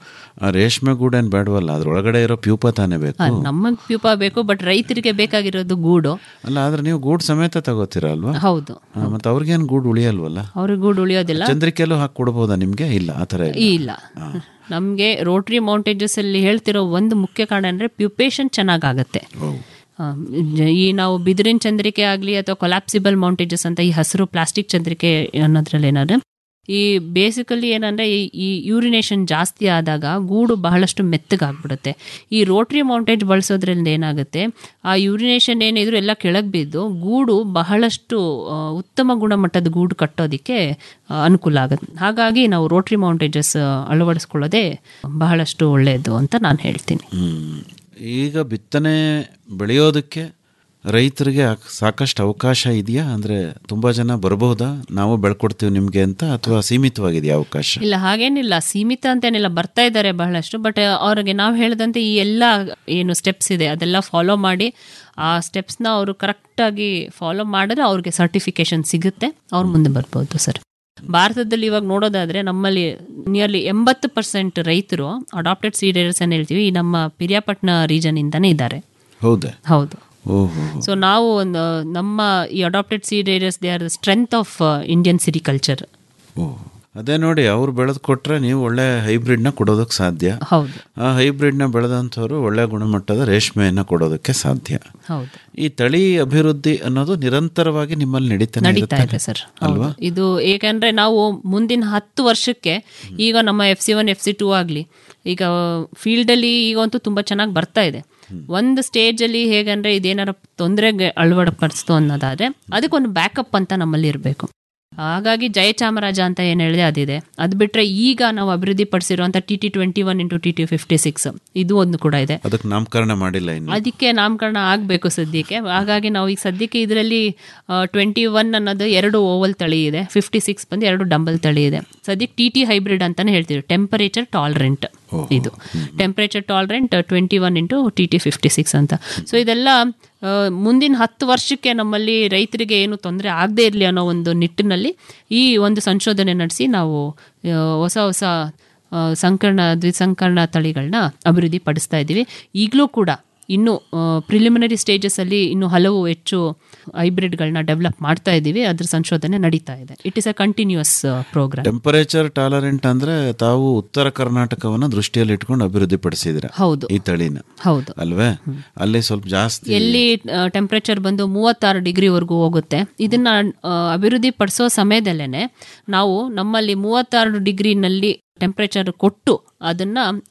Speaker 11: ಆ ರೇಷ್ಮೆ ಗೂಡೇನ್ ಬೇಡವಲ್ಲ ಅದ್ರೊಳಗಡೆ ಇರೋ ಪ್ಯೂಪ ತಾನೇ ಬೇಕು
Speaker 12: ನಮಗೆ ಪ್ಯೂಪ ಬೇಕು ಬಟ್ ರೈತರಿಗೆ ಬೇಕಾಗಿರೋದು ಗೂಡು
Speaker 11: ಅಲ್ಲ ಆದ್ರೆ ನೀವು ಗೂಡ್ ಸಮೇತ ತಗೋತೀರಾ ಅಲ್ವಾ
Speaker 12: ಹೌದು
Speaker 11: ಹಾ, ಮತ್ತೆ ಅವ್ರಿಗೇನು ಗೂಡ್ ಉಳಿಯಲ್ವಲ್ಲ
Speaker 12: ಅವ್ರಿಗೆ ಗೂಡು ಉಳಿಯೋದಿಲ್ಲ
Speaker 11: ಚಂದ್ರಿಕೆಲ್ಲೂ ಹಾಕಿ ಕೊಡ್ಬೋದಾ ನಿಮ್ಗೆ ಇಲ್ಲ ಆ ಥರ ಇಲ್ಲ
Speaker 12: ಇಲ್ಲ ನಮಗೆ ರೋಟರಿ ಮೌಂಟೇಜಸ್ ಅಲ್ಲಿ ಹೇಳ್ತಿರೋ ಒಂದು ಮುಖ್ಯ ಕಾರಣ ಅಂದ್ರೆ ಪ್ಯೂಪೇಷನ್ ಚೆನ್ನಾಗಾಗತ್ತೆ ಆ, ಜ- ಈ ನಾವು ಬಿದಿರಿನ ಚಂದ್ರಿಕೆ ಆಗಲಿ ಅಥವಾ ಕೊಲಾಪ್ಸಿಬಲ್ ಮೌಂಟೇಜಸ್ ಅಂತ ಈ ಹಸಿರು ಪ್ಲಾಸ್ಟಿಕ್ ಚಂದ್ರಿಕೆ ಅನ್ನೋದ್ರಲ್ಲಿ ಏನಾದ್ರೆ ಈ ಬೇಸಿಕಲಿ ಏನಂದ್ರೆ ಈ- ಈ ಯೂರಿನೇಷನ್ ಜಾಸ್ತಿ ಆದಾಗ ಗೂಡು ಬಹಳಷ್ಟು ಮೆತ್ತಗಾಗ್ಬಿಡುತ್ತೆ ಈ ರೋಟ್ರಿ ಮೌಂಟೇಜ್ ಬಳಸೋದ್ರಿಂದ ಏನಾಗುತ್ತೆ ಆ ಯೂರಿನೇಷನ್ ಏನಿದ್ರು ಎಲ್ಲ ಕೆಳಗೆ ಬಿದ್ದು ಗೂಡು ಬಹಳಷ್ಟು ಆ, ಉತ್ತಮ ಗುಣಮಟ್ಟದ ಗೂಡು ಕಟ್ಟೋದಕ್ಕೆ ಆ, ಅನುಕೂಲ ಆಗುತ್ತೆ ಹಾಗಾಗಿ ನಾವು ರೋಟ್ರಿ ಮೌಂಟೇಜಸ್ ಅಳವಡಿಸ್ಕೊಳ್ಳೋದೇ ಬಹಳಷ್ಟು ಒಳ್ಳೆಯದು ಅಂತ ನಾನು ಹೇಳ್ತೀನಿ
Speaker 11: ಹ್ಮ್. ಈಗ ಬಿತ್ತನೆ ಬೆಳೆಯೋದಕ್ಕೆ ರೈತರಿಗೆ ಆಕ್- ಸಾಕಷ್ಟು ಅವಕಾಶ ಇದೆಯಾ ಅಂದ್ರೆ ತುಂಬಾ ಜನ ಬರಬಹುದಾ ನಾವು ಬೆಳ್ಕೊಡ್ತೀವಿ ನಿಮ್ಗೆ ಅಂತ ಅಥವಾ ಸೀಮಿತವಾಗಿದೆಯಾ ಅವಕಾಶ
Speaker 12: ಇಲ್ಲ ಹಾಗೇನಿಲ್ಲ ಸೀಮಿತ ಅಂತೇನಿಲ್ಲ ಬರ್ತಾ ಇದ್ದಾರೆ ಬಹಳಷ್ಟು ಬಟ್ ಅವ್ರಿಗೆ ನಾವು ಹೇಳಿದಂತೆ ಈ ಎಲ್ಲ ಏನು ಸ್ಟೆಪ್ಸ್ ಇದೆ ಅದೆಲ್ಲ ಫಾಲೋ ಮಾಡಿ ಆ ಸ್ಟೆಪ್ಸ್ನ ಅವರು ಕರೆಕ್ಟಾಗಿ ಫಾಲೋ ಮಾಡಿದ್ರೆ ಅವ್ರಿಗೆ ಸರ್ಟಿಫಿಕೇಶನ್ ಸಿಗುತ್ತೆ ಅವ್ರು ಮುಂದೆ ಬರ್ಬೋದು ಸರ್ ಭಾರತದಲ್ಲಿ ಇವಾಗ ನೋಡೋದಾದ್ರೆ ನಮ್ಮಲ್ಲಿ ನಿಯರ್ಲಿ ಎಂಬತ್ತು ಪರ್ಸೆಂಟ್ ರೈತರು ಅಡಾಪ್ಟೆಡ್ ಸೀಡರ್ಸ್ ಅಂತ ಹೇಳ್ತೀವಿ ಈ ನಮ್ಮ ಪಿರಿಯಾಪಟ್ಟಣ ರೀಜನ್ ಇಂದಾನೇ ಇದ್ದಾರೆ
Speaker 11: ಹೌದಾ
Speaker 12: ಹೌದು
Speaker 11: ಓಹೋ
Speaker 12: ಸೊ ನಾವು ಒಂದು ನಮ್ಮ ಈ adopted seed rearers they are the strength of Indian sericulture
Speaker 11: ಓ ಅದೇ ನೋಡಿ ಅವ್ರು ಬೆಳೆದು ಕೊಟ್ರೆ ನೀವು ಒಳ್ಳೆ ಹೈಬ್ರಿಡ್ನ ಕೊಡೋದಕ್ಕೆ ಸಾಧ್ಯ
Speaker 12: ಹೌದು
Speaker 11: ಆ ಹೈಬ್ರಿಡ್ನ ಬೆಳೆದಂಥವ್ರು ಒಳ್ಳೆ ಗುಣಮಟ್ಟದ ರೇಷ್ಮೆಯನ್ನು ಕೊಡೋದಕ್ಕೆ ಸಾಧ್ಯ
Speaker 12: ಹೌದು
Speaker 11: ಈ ತಳಿ ಅಭಿವೃದ್ಧಿ ಅನ್ನೋದು ನಿರಂತರವಾಗಿ ನಿಮ್ಮಲ್ಲಿ ನಡೀತಾನೆ
Speaker 12: ನಡೀತಾ
Speaker 11: ಇರುತ್ತೆ
Speaker 12: ಇದೆ ಸರ್
Speaker 11: ಅಲ್ವಾ
Speaker 12: ಇದು ಏಕೆಂದ್ರೆ ನಾವು ಮುಂದಿನ ಹತ್ತು ವರ್ಷಕ್ಕೆ ಈಗ ನಮ್ಮ F C one F C two ಆಗಲಿ ಈಗ ಫೀಲ್ಡಲ್ಲಿ ಈಗಂತೂ ತುಂಬ ಚೆನ್ನಾಗಿ ಬರ್ತಾ ಇದೆ ಒಂದು ಸ್ಟೇಜಲ್ಲಿ ಹೇಗಂದ್ರೆ ಇದೇನಾರ ತೊಂದರೆಗೆ ಅಳವಡಿಪಡಿಸ್ತು ಅನ್ನೋದಾದ್ರೆ ಅದಕ್ಕೊಂದು ಬ್ಯಾಕಪ್ ಅಂತ ನಮ್ಮಲ್ಲಿ ಇರಬೇಕು ಹಾಗಾಗಿ ಜಯಚಾಮರಾಜ ಅಂತ ಏನು ಹೇಳಿದೆ ಅದಿದೆ ಅದು ಬಿಟ್ರೆ ಈಗ ನಾವು ಅಭಿವೃದ್ಧಿ ಪಡಿಸಿರುವಂಥ T T twenty one into T T fifty six ಇದು ಒಂದು ಕೂಡ ಇದೆ
Speaker 11: ಅದಕ್ಕೆ ನಾಮಕರಣ ಮಾಡಿಲ್ಲ ಇನ್ನು
Speaker 12: ಅದಕ್ಕೆ ನಾಮಕರಣ ಆಗಬೇಕು ಸದ್ಯಕ್ಕೆ ಹಾಗಾಗಿ ನಾವು ಈಗ ಸದ್ಯಕ್ಕೆ ಇದರಲ್ಲಿ ಟ್ವೆಂಟಿ ಒನ್ ಅನ್ನೋದು ಎರಡು ಓವಲ್ ತಳಿ ಇದೆ ಫಿಫ್ಟಿ ಸಿಕ್ಸ್ ಬಂದು ಎರಡು ಡಂಬಲ್ ತಳಿ ಇದೆ ಸದ್ಯಕ್ಕೆ ಟಿ ಟಿ ಹೈಬ್ರಿಡ್ ಅಂತಾನೆ ಹೇಳ್ತೀವಿ ಟೆಂಪರೇಚರ್ ಟಾಲರೆಂಟ್ ಇದು temperature tolerant twenty one into T T fifty six ಅಂತ ಸೊ ಇದೆಲ್ಲ ಆ, ಮುಂದಿನ ಹತ್ತು ವರ್ಷಕ್ಕೆ ನಮ್ಮಲ್ಲಿ ರೈತರಿಗೆ ಏನು ತೊಂದರೆ ಆಗದೇ ಇರಲಿ ಅನ್ನೋ ಒಂದು ನಿಟ್ಟಿನಲ್ಲಿ ಈ ಒಂದು ಸಂಶೋಧನೆ ನಡೆಸಿ ನಾವು ಆ, ಹೊಸ ಹೊಸ ಆ, ಸಂಕರಣ ದ್ವಿಸಂಕರಣ ತಳಿಗಳನ್ನ ಅಭಿವೃದ್ಧಿ ಪಡಿಸ್ತಾ ಇದ್ದೀವಿ ಈಗಲೂ ಕೂಡ ಇನ್ನು ಪ್ರಿಲಿಮಿನರಿ ಸ್ಟೇಜಸ್ ಅಲ್ಲಿ ಇನ್ನು ಹಲವು ಹೆಚ್ಚು ಹೈಬ್ರಿಡ್ಗಳನ್ನ ಡೆವಲಪ್ ಮಾಡ್ತಾ ಇದ್ದೀವಿ ಅದ್ರ ಸಂಶೋಧನೆ ನಡೀತಾ ಇದೆ it is a continuous programme
Speaker 11: temperature tolerant ಅಂದ್ರೆ ತಾವು ಉತ್ತರ ಕರ್ನಾಟಕವನ್ನ ದೃಷ್ಟಿಯಲ್ಲಿ ಇಟ್ಕೊಂಡು ಅಭಿವೃದ್ಧಿ ಪಡಿಸಿದಿರ
Speaker 12: ಹೌದು.
Speaker 11: ಈ ತಳಿನ
Speaker 12: ಹೌದು
Speaker 11: ಅಲ್ವೇ ಅಲ್ಲಿ ಸ್ವಲ್ಪ ಜಾಸ್ತಿ
Speaker 12: ಎಲ್ಲಿ ಟೆಂಪರೇಚರ್ ಬಂದು ಮೂವತ್ತಾರು ಡಿಗ್ರಿವರೆಗೂ ಹೋಗುತ್ತೆ ಇದನ್ನ ಆ, ಅಭಿವೃದ್ಧಿ ಪಡಿಸೋ ಸಮಯದಲ್ಲೇನೆ ನಾವು ನಮ್ಮಲ್ಲಿ ಮೂವತ್ತಾರು ಡಿಗ್ರಿನಲ್ಲಿ ಟೆಂಪರೇಚರ್ ಕೊಟ್ಟು ಅದನ್ನ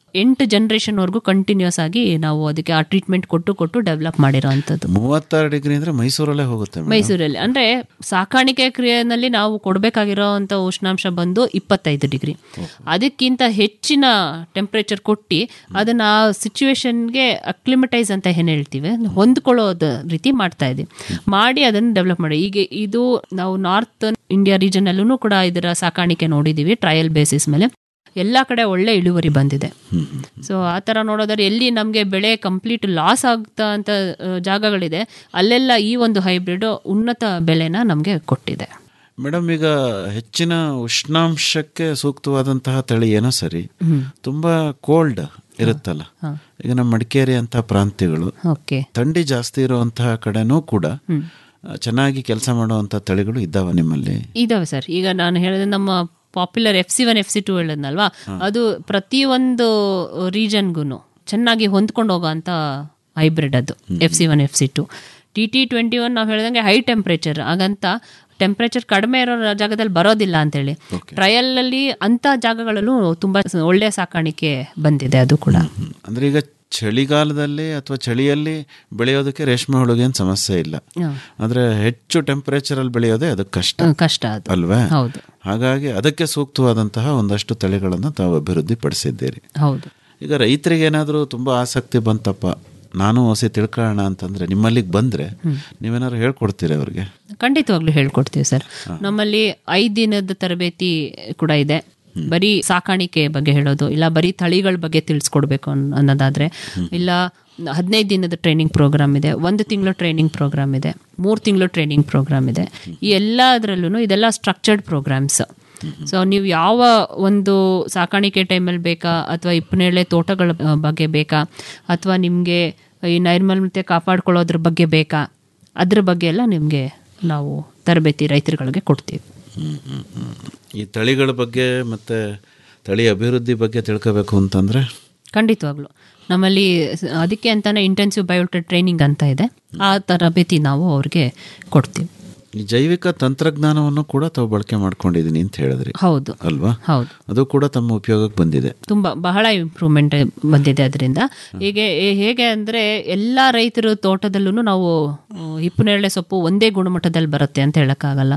Speaker 12: ಎಂಟು ಜನರೇಷನ್ವರೆಗೂ ಕಂಟಿನ್ಯೂಸ್ ಆಗಿ ನಾವು ಅದಕ್ಕೆ ಆ ಟ್ರೀಟ್ಮೆಂಟ್ ಕೊಟ್ಟು ಕೊಟ್ಟು ಡೆವಲಪ್ ಮಾಡಿರೋ ಅಂಥದ್ದು
Speaker 11: ಮೂವತ್ತಾರು ಡಿಗ್ರಿ ಅಂದ್ರೆ ಮೈಸೂರಲ್ಲೇ ಹೋಗುತ್ತೆ ಮೇಡಮ್.
Speaker 12: ಮೈಸೂರಲ್ಲಿ ಅಂದ್ರೆ ಸಾಕಾಣಿಕೆ ಕ್ರಿಯೆನಲ್ಲಿ ನಾವು ಕೊಡಬೇಕಾಗಿರೋಂಥ ಉಷ್ಣಾಂಶ ಬಂದು ಇಪ್ಪತ್ತೈದು ಡಿಗ್ರಿ ಅದಕ್ಕಿಂತ ಹೆಚ್ಚಿನ ಟೆಂಪ್ರೇಚರ್ ಕೊಟ್ಟು ಅದನ್ನ ಆ ಸಿಚುವೇಶನ್ಗೆ ಅಕ್ಲಿಮಟೈಸ್ ಅಂತ ಏನು ಹೇಳ್ತೀವಿ ಹೊಂದ್ಕೊಳ್ಳೋದು ರೀತಿ ಮಾಡ್ತಾ ಇದ್ದೀವಿ ಮಾಡಿ ಅದನ್ನು ಡೆವಲಪ್ ಮಾಡಿ ಈಗ ಇದು ನಾವು ನಾರ್ತ್ ಇಂಡಿಯಾ ರೀಜನಲ್ಲೂ ಕೂಡ ಇದರ ಸಾಕಾಣಿಕೆ ನೋಡಿದ್ದೀವಿ ಟ್ರಯಲ್ ಬೇಸಿಸ್ ಮೇಲೆ ಎಲ್ಲ ಕಡೆ ಒಳ್ಳೆ ಇಳುವರಿ ಬಂದಿದೆ ಸೊ ಆ ಥರ ನೋಡೋದಾದ್ರೆ ಎಲ್ಲಿ ನಮಗೆ ಬೆಳೆ ಕಂಪ್ಲೀಟ್ ಲಾಸ್ ಆಗ್ತಾ ಅಂತ ಆ, ಜಾಗಗಳಿದೆ ಅಲ್ಲೆಲ್ಲ ಈ ಒಂದು ಹೈಬ್ರಿಡ್ ಉನ್ನತ ಬೆಲೆನ ನಮಗೆ ಕೊಟ್ಟಿದೆ
Speaker 11: ಮೇಡಮ್ ಈಗ ಹೆಚ್ಚಿನ ಉಷ್ಣಾಂಶಕ್ಕೆ ಸೂಕ್ತವಾದಂತಹ ತಳಿ ಏನೋ ಸರಿ ತುಂಬಾ ಕೋಲ್ಡ್ ಇರುತ್ತಲ್ಲ ಈಗ ನಮ್ಮ ಮಡಿಕೇರಿ ಅಂತ ಪ್ರಾಂತ್ಯಗಳು
Speaker 12: ಓಕೆ
Speaker 11: ಥಂಡಿ ಜಾಸ್ತಿ ಇರುವಂತಹ ಕಡೆನೂ ಕೂಡ ಆ, ಚೆನ್ನಾಗಿ ಕೆಲಸ ಮಾಡುವಂತ ತಳಿಗಳು ಇದ್ದಾವ ನಿಮ್ಮಲ್ಲಿ
Speaker 12: ಇದಾವೆ ಸರ್ ಈಗ ನಾನು ಹೇಳಿದೆ ನಮ್ಮ popular F C one F C two ಹೇಳಿದ್ನಲ್ವಾ ಅದು ಪ್ರತಿಯೊಂದು ರೀಜನ್ಗೂ ಚೆನ್ನಾಗಿ ಹೊಂದ್ಕೊಂಡು ಹೋಗೋ ಅಂತ ಹೈಬ್ರಿಡ್ ಅದು F C one F C two T T twenty one ನಾವು ಹೇಳ್ದಂಗೆ ಹೈ ಟೆಂಪ್ರೇಚರ್ ಹಾಗಂತ ಟೆಂಪ್ರೇಚರ್ ಕಡಿಮೆ ಇರೋ ಜಾಗದಲ್ಲಿ ಬರೋದಿಲ್ಲ ಅಂತೇಳಿ ಟ್ರಯಲ್ ಅಲ್ಲಿ ಅಂತ ಜಾಗಗಳಲ್ಲೂ ತುಂಬಾ ಒಳ್ಳೆ ಸಾಕಾಣಿಕೆ ಬಂದಿದೆ ಅದು ಕೂಡ
Speaker 11: ಅಂದ್ರೆ ಈಗ ಚಳಿಗಾಲದಲ್ಲಿ ಅಥವಾ ಚಳಿಯಲ್ಲಿ ಬೆಳೆಯೋದಕ್ಕೆ ರೇಷ್ಮೆ ಹುಳುಗೆ ಏನು ಸಮಸ್ಯೆ ಇಲ್ಲ
Speaker 12: ಹ್ಮ್.
Speaker 11: ಅಂದ್ರೆ ಹೆಚ್ಚು ಟೆಂಪರೇಚರ್ ಅಲ್ಲಿ ಬೆಳೆಯೋದೇ ಅದಕ್ಕೆ ಕಷ್ಟ
Speaker 12: ಹ್ಮ್, ಕಷ್ಟ ಅದು
Speaker 11: ಅಲ್ವೇ
Speaker 12: ಹೌದು
Speaker 11: ಹಾಗಾಗಿ ಅದಕ್ಕೆ ಸೂಕ್ತವಾದಂತಹ ಒಂದಷ್ಟು ತಳಿಗಳನ್ನು ತಾವು ಅಭಿವೃದ್ಧಿ ಪಡಿಸಿದ್ದೀರಿ
Speaker 12: ಹೌದು
Speaker 11: ಈಗ ರೈತರಿಗೆ ಏನಾದರೂ ತುಂಬಾ ಆಸಕ್ತಿ ಬಂತಪ್ಪ ನಾನು ಹೊಸ ತಿಳ್ಕೊಳ್ಳೋಣ ಅಂತಂದ್ರೆ ನಿಮ್ಮಲ್ಲಿಗೆ ಬಂದ್ರೆ ನೀವೇನಾದ್ರು ಹೇಳ್ಕೊಡ್ತೀರಾ ಅವ್ರಿಗೆ
Speaker 12: ಖಂಡಿತವಾಗ್ಲೂ ಹೇಳ್ಕೊಡ್ತೀವಿ ಸರ್ ನಮ್ಮಲ್ಲಿ ಐದು ದಿನದ ತರಬೇತಿ ಕೂಡ ಇದೆ ಬರೀ ಸಾಕಾಣಿಕೆ ಬಗ್ಗೆ ಹೇಳೋದು ಇಲ್ಲ ಬರೀ ತಳಿಗಳ ಬಗ್ಗೆ ತಿಳಿಸ್ಕೊಡ್ಬೇಕು ಅನ್- ಅನ್ನೋದಾದ್ರೆ ಇಲ್ಲ ಹದಿನೈದು ದಿನದ ಟ್ರೈನಿಂಗ್ ಪ್ರೋಗ್ರಾಮ್ ಇದೆ ಒಂದು ತಿಂಗಳು ಟ್ರೈನಿಂಗ್ ಪ್ರೋಗ್ರಾಮ್ ಇದೆ ಮೂರು ತಿಂಗಳು ಟ್ರೈನಿಂಗ್ ಪ್ರೋಗ್ರಾಮ್ ಇದೆ ಈ ಎಲ್ಲದರಲ್ಲೂ ಇದೆಲ್ಲ ಸ್ಟ್ರಕ್ಚರ್ಡ್ ಪ್ರೋಗ್ರಾಮ್ಸ್ ಸೊ ನೀವು ಯಾವ ಒಂದು ಸಾಕಾಣಿಕೆ ಟೈಮಲ್ಲಿ ಬೇಕಾ ಅಥವಾ ಇಪ್ಪನೇಳೆ ತೋಟಗಳ ಆ, ಬಗ್ಗೆ ಬೇಕಾ ಅಥವಾ ನಿಮಗೆ ಈ ನೈರ್ಮಲ್ಯತೆ ಕಾಪಾಡ್ಕೊಳ್ಳೋದ್ರ ಬಗ್ಗೆ ಬೇಕಾ ಅದ್ರ ಬಗ್ಗೆ ಎಲ್ಲ ನಿಮಗೆ ನಾವು ತರಬೇತಿ ರೈತರುಗಳಿಗೆ ಕೊಡ್ತೀವಿ
Speaker 11: ಹ್ಮ್, ಹ್ಮ್, ಹ್ಮ್. ಈ ತಳಿಗಳ ಬಗ್ಗೆ ಮತ್ತೆ ತಳಿ ಅಭಿವೃದ್ಧಿ ಬಗ್ಗೆ ತಿಳ್ಕೋಬೇಕು ಅಂತಂದ್ರೆ
Speaker 12: ಖಂಡಿತವಾಗ್ಲು ನಮ್ಮಲ್ಲಿ ಸ- ಅದಕ್ಕೆ ಅಂತಾನೆ ಇಂಟೆನ್ಸಿವ್ ಬಯೋಟ ಟ್ರೈನಿಂಗ್ ಅಂತ ಇದೆ ಆ ತರಬೇತಿ ನಾವು ಅವ್ರಿಗೆ ಕೊಡ್ತೀವಿ
Speaker 11: ಈ ಜೈವಿಕ ತಂತ್ರಜ್ಞಾನವನ್ನು ಕೂಡ ತಾವು ಬಳಕೆ ಮಾಡ್ಕೊಂಡಿದ್ದೀನಿ ಅಂತ ಹೇಳಿದ್ರಿ
Speaker 12: ಹೌದು
Speaker 11: ಅಲ್ವಾ
Speaker 12: ಹೌದು
Speaker 11: ಅದು ಕೂಡ ತಮ್ಮ ಉಪಯೋಗಕ್ಕೆ ಬಂದಿದೆ
Speaker 12: ತುಂಬ ಬಹಳ ಇಂಪ್ರೂವ್ಮೆಂಟ್ ಬಂದಿದೆ ಅದರಿಂದ ಹೀಗೆ ಹೇಗೆ ಅಂದರೆ ಎಲ್ಲ ರೈತರ ತೋಟದಲ್ಲೂ ನಾವು ಆ, ಹಿಪ್ಪನೇರಳೆ ಸೊಪ್ಪು ಒಂದೇ ಗುಣಮಟ್ಟದಲ್ಲಿ ಬರುತ್ತೆ ಅಂತ ಹೇಳೋಕ್ಕಾಗಲ್ಲ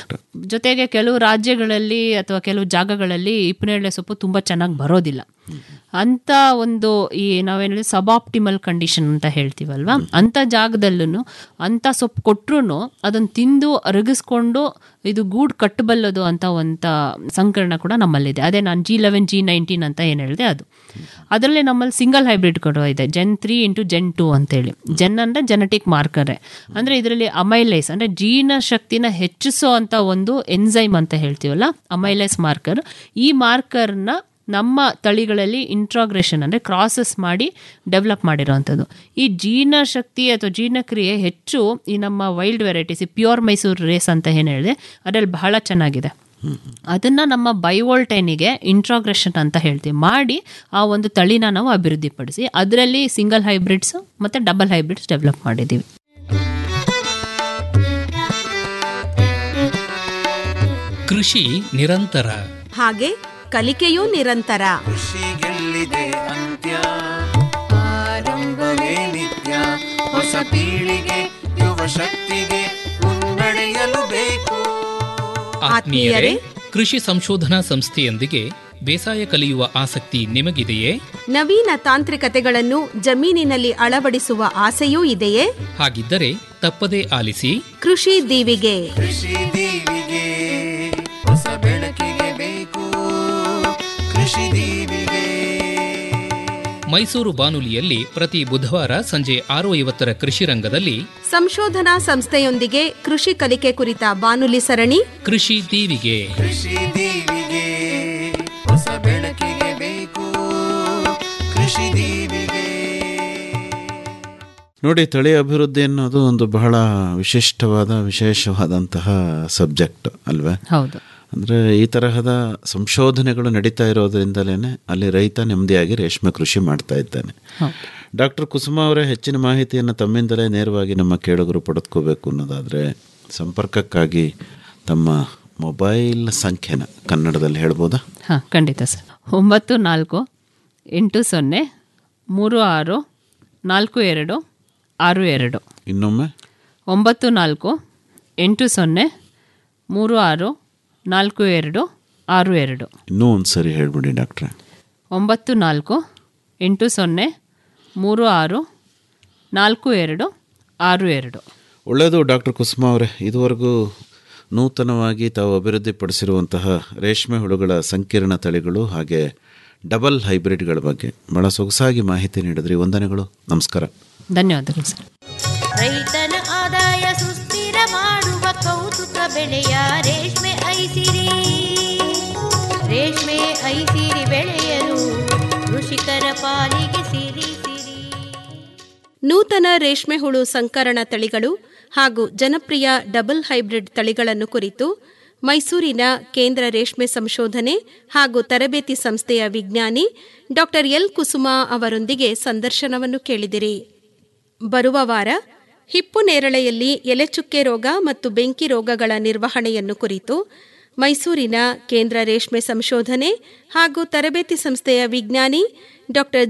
Speaker 12: ಜೊತೆಗೆ ಕೆಲವು ರಾಜ್ಯಗಳಲ್ಲಿ ಅಥವಾ ಕೆಲವು ಜಾಗಗಳಲ್ಲಿ ಹಿಪ್ಪನೇರಳೆ ಸೊಪ್ಪು ತುಂಬ ಚೆನ್ನಾಗಿ ಬರೋದಿಲ್ಲ ಅಂತ ಒಂದು ಈ ನಾವೇನು ಸಬಾಪ್ಟಿಮಲ್ ಕಂಡೀಷನ್ ಅಂತ ಹೇಳ್ತೀವಲ್ವಾ ಅಂಥ ಜಾಗದಲ್ಲೂ ಅಂಥ ಸೊಪ್ಪು ಕೊಟ್ರು ಅದನ್ನು ತಿಂದು ಅರಗಿಸ್ಕೊಂಡು ಇದು ಗೂಡು ಕಟ್ಟಬಲ್ಲದು ಅಂತ ಒಂದು ಸಂಕರಣ ಕೂಡ ನಮ್ಮಲ್ಲಿದೆ ಅದೇ ನಾನು ಜಿ ಲೆವೆನ್ ಜಿ ನೈನ್ಟೀನ್ ಅಂತ ಏನು ಹೇಳಿದೆ ಅದು ಅದರಲ್ಲಿ ನಮ್ಮಲ್ಲಿ ಸಿಂಗಲ್ ಹೈಬ್ರಿಡ್ ಕೂಡ ಇದೆ gen three into gen two ಅಂತೇಳಿ ಜೆನ್ ಅಂದರೆ ಜೆನೆಟಿಕ್ ಮಾರ್ಕರೇ ಅಂದರೆ ಇದರಲ್ಲಿ ಅಮೈಲೈಸ್ ಅಂದರೆ ಜೀನ ಶಕ್ತಿನ ಹೆಚ್ಚಿಸೋ ಅಂತ ಒಂದು ಎನ್ಸೈಮ್ ಅಂತ ಹೇಳ್ತೀವಲ್ಲ ಅಮೈಲೈಸ್ ಮಾರ್ಕರ್ ಈ ಮಾರ್ಕರ್ನ ನಮ್ಮ ತಳಿಗಳಲ್ಲಿ ಇಂಟ್ರಾಗ್ರೇಷನ್ ಅಂದರೆ ಕ್ರಾಸಸ್ ಮಾಡಿ ಡೆವಲಪ್ ಮಾಡಿರೋವಂಥದ್ದು ಈ ಜೀನ ಶಕ್ತಿ ಅಥವಾ ಜೀರ್ಣಕ್ರಿಯೆ ಹೆಚ್ಚು ಈ ನಮ್ಮ ವೈಲ್ಡ್ ವೆರೈಟೀಸ್ ಈ ಪ್ಯೂರ್ ಮೈಸೂರು ರೇಸ್ ಅಂತ ಏನು ಹೇಳಿದೆ ಅದರಲ್ಲಿ ಬಹಳ ಚೆನ್ನಾಗಿದೆ ಅದನ್ನ ನಮ್ಮ ಬೈವೋಲ್ಟೈನಿಗೆ ಇಂಟ್ರಾಗ್ರೇಷನ್ ಅಂತ ಹೇಳ್ತೀವಿ ಮಾಡಿ ಆ ಒಂದು ತಳಿನ ನಾವು ಅಭಿವೃದ್ಧಿಪಡಿಸಿ ಅದರಲ್ಲಿ ಸಿಂಗಲ್ ಹೈಬ್ರಿಡ್ಸ್ ಮತ್ತು ಡಬಲ್ ಹೈಬ್ರಿಡ್ಸ್ ಡೆವಲಪ್ ಮಾಡಿದ್ದೀವಿ
Speaker 13: ಕೃಷಿ ನಿರಂತರ
Speaker 10: ಹಾಗೆ ಕಲಿಕೆಯೂ ನಿರಂತರ
Speaker 14: ಕೃಷಿಗೆಲ್ಲಿದೆ ಅಂತ್ಯ ಆರಂಭವೇ ನಿತ್ಯ ಹೊಸ ಪೀಳಿಗೆ ಯುವ ಶಕ್ತಿಗೆ ಮುನ್ನಡೆಯಲು ಬೇಕು
Speaker 13: ಆತ್ಮೀಯರೇ ಕೃಷಿ ಸಂಶೋಧನಾ ಸಂಸ್ಥೆಯೊಂದಿಗೆ ಬೇಸಾಯ ಕಲಿಯುವ ಆಸಕ್ತಿ ನಿಮಗಿದೆಯೇ
Speaker 10: ನವೀನ ತಾಂತ್ರಿಕತೆಗಳನ್ನು ಜಮೀನಿನಲ್ಲಿ ಅಳವಡಿಸುವ ಆಸೆಯೂ ಇದೆಯೇ
Speaker 13: ಹಾಗಿದ್ದರೆ ತಪ್ಪದೇ ಆಲಿಸಿ
Speaker 10: ಕೃಷಿ ದೀವಿಗೆ
Speaker 14: ಕೃಷಿ ದೀವಿಗೆ ಹೊಸ ಬೆಳಕಿಗೆ ಬೇಕು ಕೃಷಿ ದೀವಿಗೆ
Speaker 13: ಮೈಸೂರು ಬಾನುಲಿಯಲ್ಲಿ ಪ್ರತಿ ಬುಧವಾರ ಸಂಜೆ ಆರು ಐವತ್ತರ ಕೃಷಿ ರಂಗದಲ್ಲಿ
Speaker 10: ಸಂಶೋಧನಾ ಸಂಸ್ಥೆಯೊಂದಿಗೆ ಕೃಷಿ ಕಲಿಕೆ ಕುರಿತ ಬಾನುಲಿ ಸರಣಿ
Speaker 13: ಕೃಷಿ ದೀವಿಗೆ
Speaker 14: ಕೃಷಿ ದೀವಿಗೆ ಹೊಸ ಬೆಳಕಿಗೆ ಬೇಕು ಕೃಷಿ ದೀವಿಗೆ
Speaker 11: ನೋಡಿ ತಳಿ ಅಭಿವೃದ್ಧಿ ಅನ್ನೋದು ಒಂದು ಬಹಳ ವಿಶಿಷ್ಟವಾದ ವಿಶೇಷವಾದಂತಹ ಸಬ್ಜೆಕ್ಟ್ ಅಲ್ವೇ
Speaker 12: ಹೌದು
Speaker 11: ಅಂದರೆ ಈ ತರಹದ ಸಂಶೋಧನೆಗಳು ನಡೀತಾ ಇರೋದ್ರಿಂದಲೇ ಅಲ್ಲಿ ರೈತ ನೆಮ್ಮದಿಯಾಗಿ ರೇಷ್ಮೆ ಕೃಷಿ ಮಾಡ್ತಾ ಇದ್ದಾನೆ ಡಾಕ್ಟರ್ ಕುಸುಮ ಅವರೇ ಹೆಚ್ಚಿನ ಮಾಹಿತಿಯನ್ನು ತಮ್ಮಿಂದಲೇ ನೇರವಾಗಿ ನಮ್ಮ ಕೇಳುಗರು ಪಡೆದುಕೋಬೇಕು ಅನ್ನೋದಾದರೆ ಸಂಪರ್ಕಕ್ಕಾಗಿ ತಮ್ಮ ಮೊಬೈಲ್ ಸಂಖ್ಯೆನ ಕನ್ನಡದಲ್ಲಿ ಹೇಳ್ಬೋದಾ
Speaker 12: ಹಾಂ ಖಂಡಿತ ಸರ್ ಒಂಬತ್ತು ನಾಲ್ಕು ಎಂಟು ಸೊನ್ನೆ ಮೂರು ಆರು ನಾಲ್ಕು ಎರಡು ಆರು ಎರಡು
Speaker 11: ಇನ್ನೊಮ್ಮೆ
Speaker 12: ಒಂಬತ್ತು ನಾಲ್ಕು ಎಂಟು ಸೊನ್ನೆ ಮೂರು ಆರು ನಾಲ್ಕು ಎರಡು ಆರು ಎರಡು
Speaker 11: ಇನ್ನೂ ಒಂದು ಸರಿ ಹೇಳ್ಬಿಡಿ ಡಾಕ್ಟ್ರೆ
Speaker 12: ಒಂಬತ್ತು ನಾಲ್ಕು ಎಂಟು ಸೊನ್ನೆ ಮೂರು ಆರು ನಾಲ್ಕು ಎರಡು ಆರು ಎರಡು
Speaker 11: ಒಳ್ಳೆಯದು ಡಾಕ್ಟರ್ ಕುಸುಮಾ ಅವರೇ ಇದುವರೆಗೂ ನೂತನವಾಗಿ ತಾವು ಅಭಿವೃದ್ಧಿಪಡಿಸಿರುವಂತಹ ರೇಷ್ಮೆ ಹುಳುಗಳ ಸಂಕೀರ್ಣ ತಳಿಗಳು ಹಾಗೆ ಡಬಲ್ ಹೈಬ್ರಿಡ್ಗಳ ಬಗ್ಗೆ ಬಹಳ ಸೊಗಸಾಗಿ ಮಾಹಿತಿ ನೀಡಿದ್ರಿ ವಂದನೆಗಳು ನಮಸ್ಕಾರ
Speaker 12: ಧನ್ಯವಾದಗಳು ಸರ್
Speaker 9: ರೈತನ ಆದಾಯ ಸುಸ್ಥಿರ ಮಾಡುವ ಕೌತುಕ ಬೆಳೆಯ ರೇಷ್ಮೆ ಐಸಿರಿ ರೇಷ್ಮೆ ಐಸಿರಿ ಬೆಳೆಯಲು ಕೃಷಿಕರ ಪಾಲಿಗೆ ಸಿರಿ ಸಿರಿ
Speaker 10: ನೂತನ ರೇಷ್ಮೆ ಹುಳು ಸಂಕರಣ ತಳಿಗಳು ಹಾಗೂ ಜನಪ್ರಿಯ ಡಬಲ್ ಹೈಬ್ರಿಡ್ ತಳಿಗಳನ್ನು ಕುರಿತು ಮೈಸೂರಿನ ಕೇಂದ್ರ ರೇಷ್ಮೆ ಸಂಶೋಧನೆ ಹಾಗೂ ತರಬೇತಿ ಸಂಸ್ಥೆಯ ವಿಜ್ಞಾನಿ ಡಾಕ್ಟರ್ ಎಲ್ ಕುಸುಮಾ ಅವರೊಂದಿಗೆ ಸಂದರ್ಶನವನ್ನು ಕೇಳಿದಿರಿ ಬರುವ ವಾರ ಹಿಪ್ಪು ನೇರಳೆಯಲ್ಲಿ ಎಲೆಚುಕ್ಕೆ ರೋಗ ಮತ್ತು ಬೆಂಕಿ ರೋಗಗಳ ನಿರ್ವಹಣೆಯನ್ನು ಕುರಿತು ಮೈಸೂರಿನ ಕೇಂದ್ರ ರೇಷ್ಮೆ ಸಂಶೋಧನೆ ಹಾಗೂ ತರಬೇತಿ ಸಂಸ್ಥೆಯ ವಿಜ್ಞಾನಿ ಡಾಕ್ಟರ್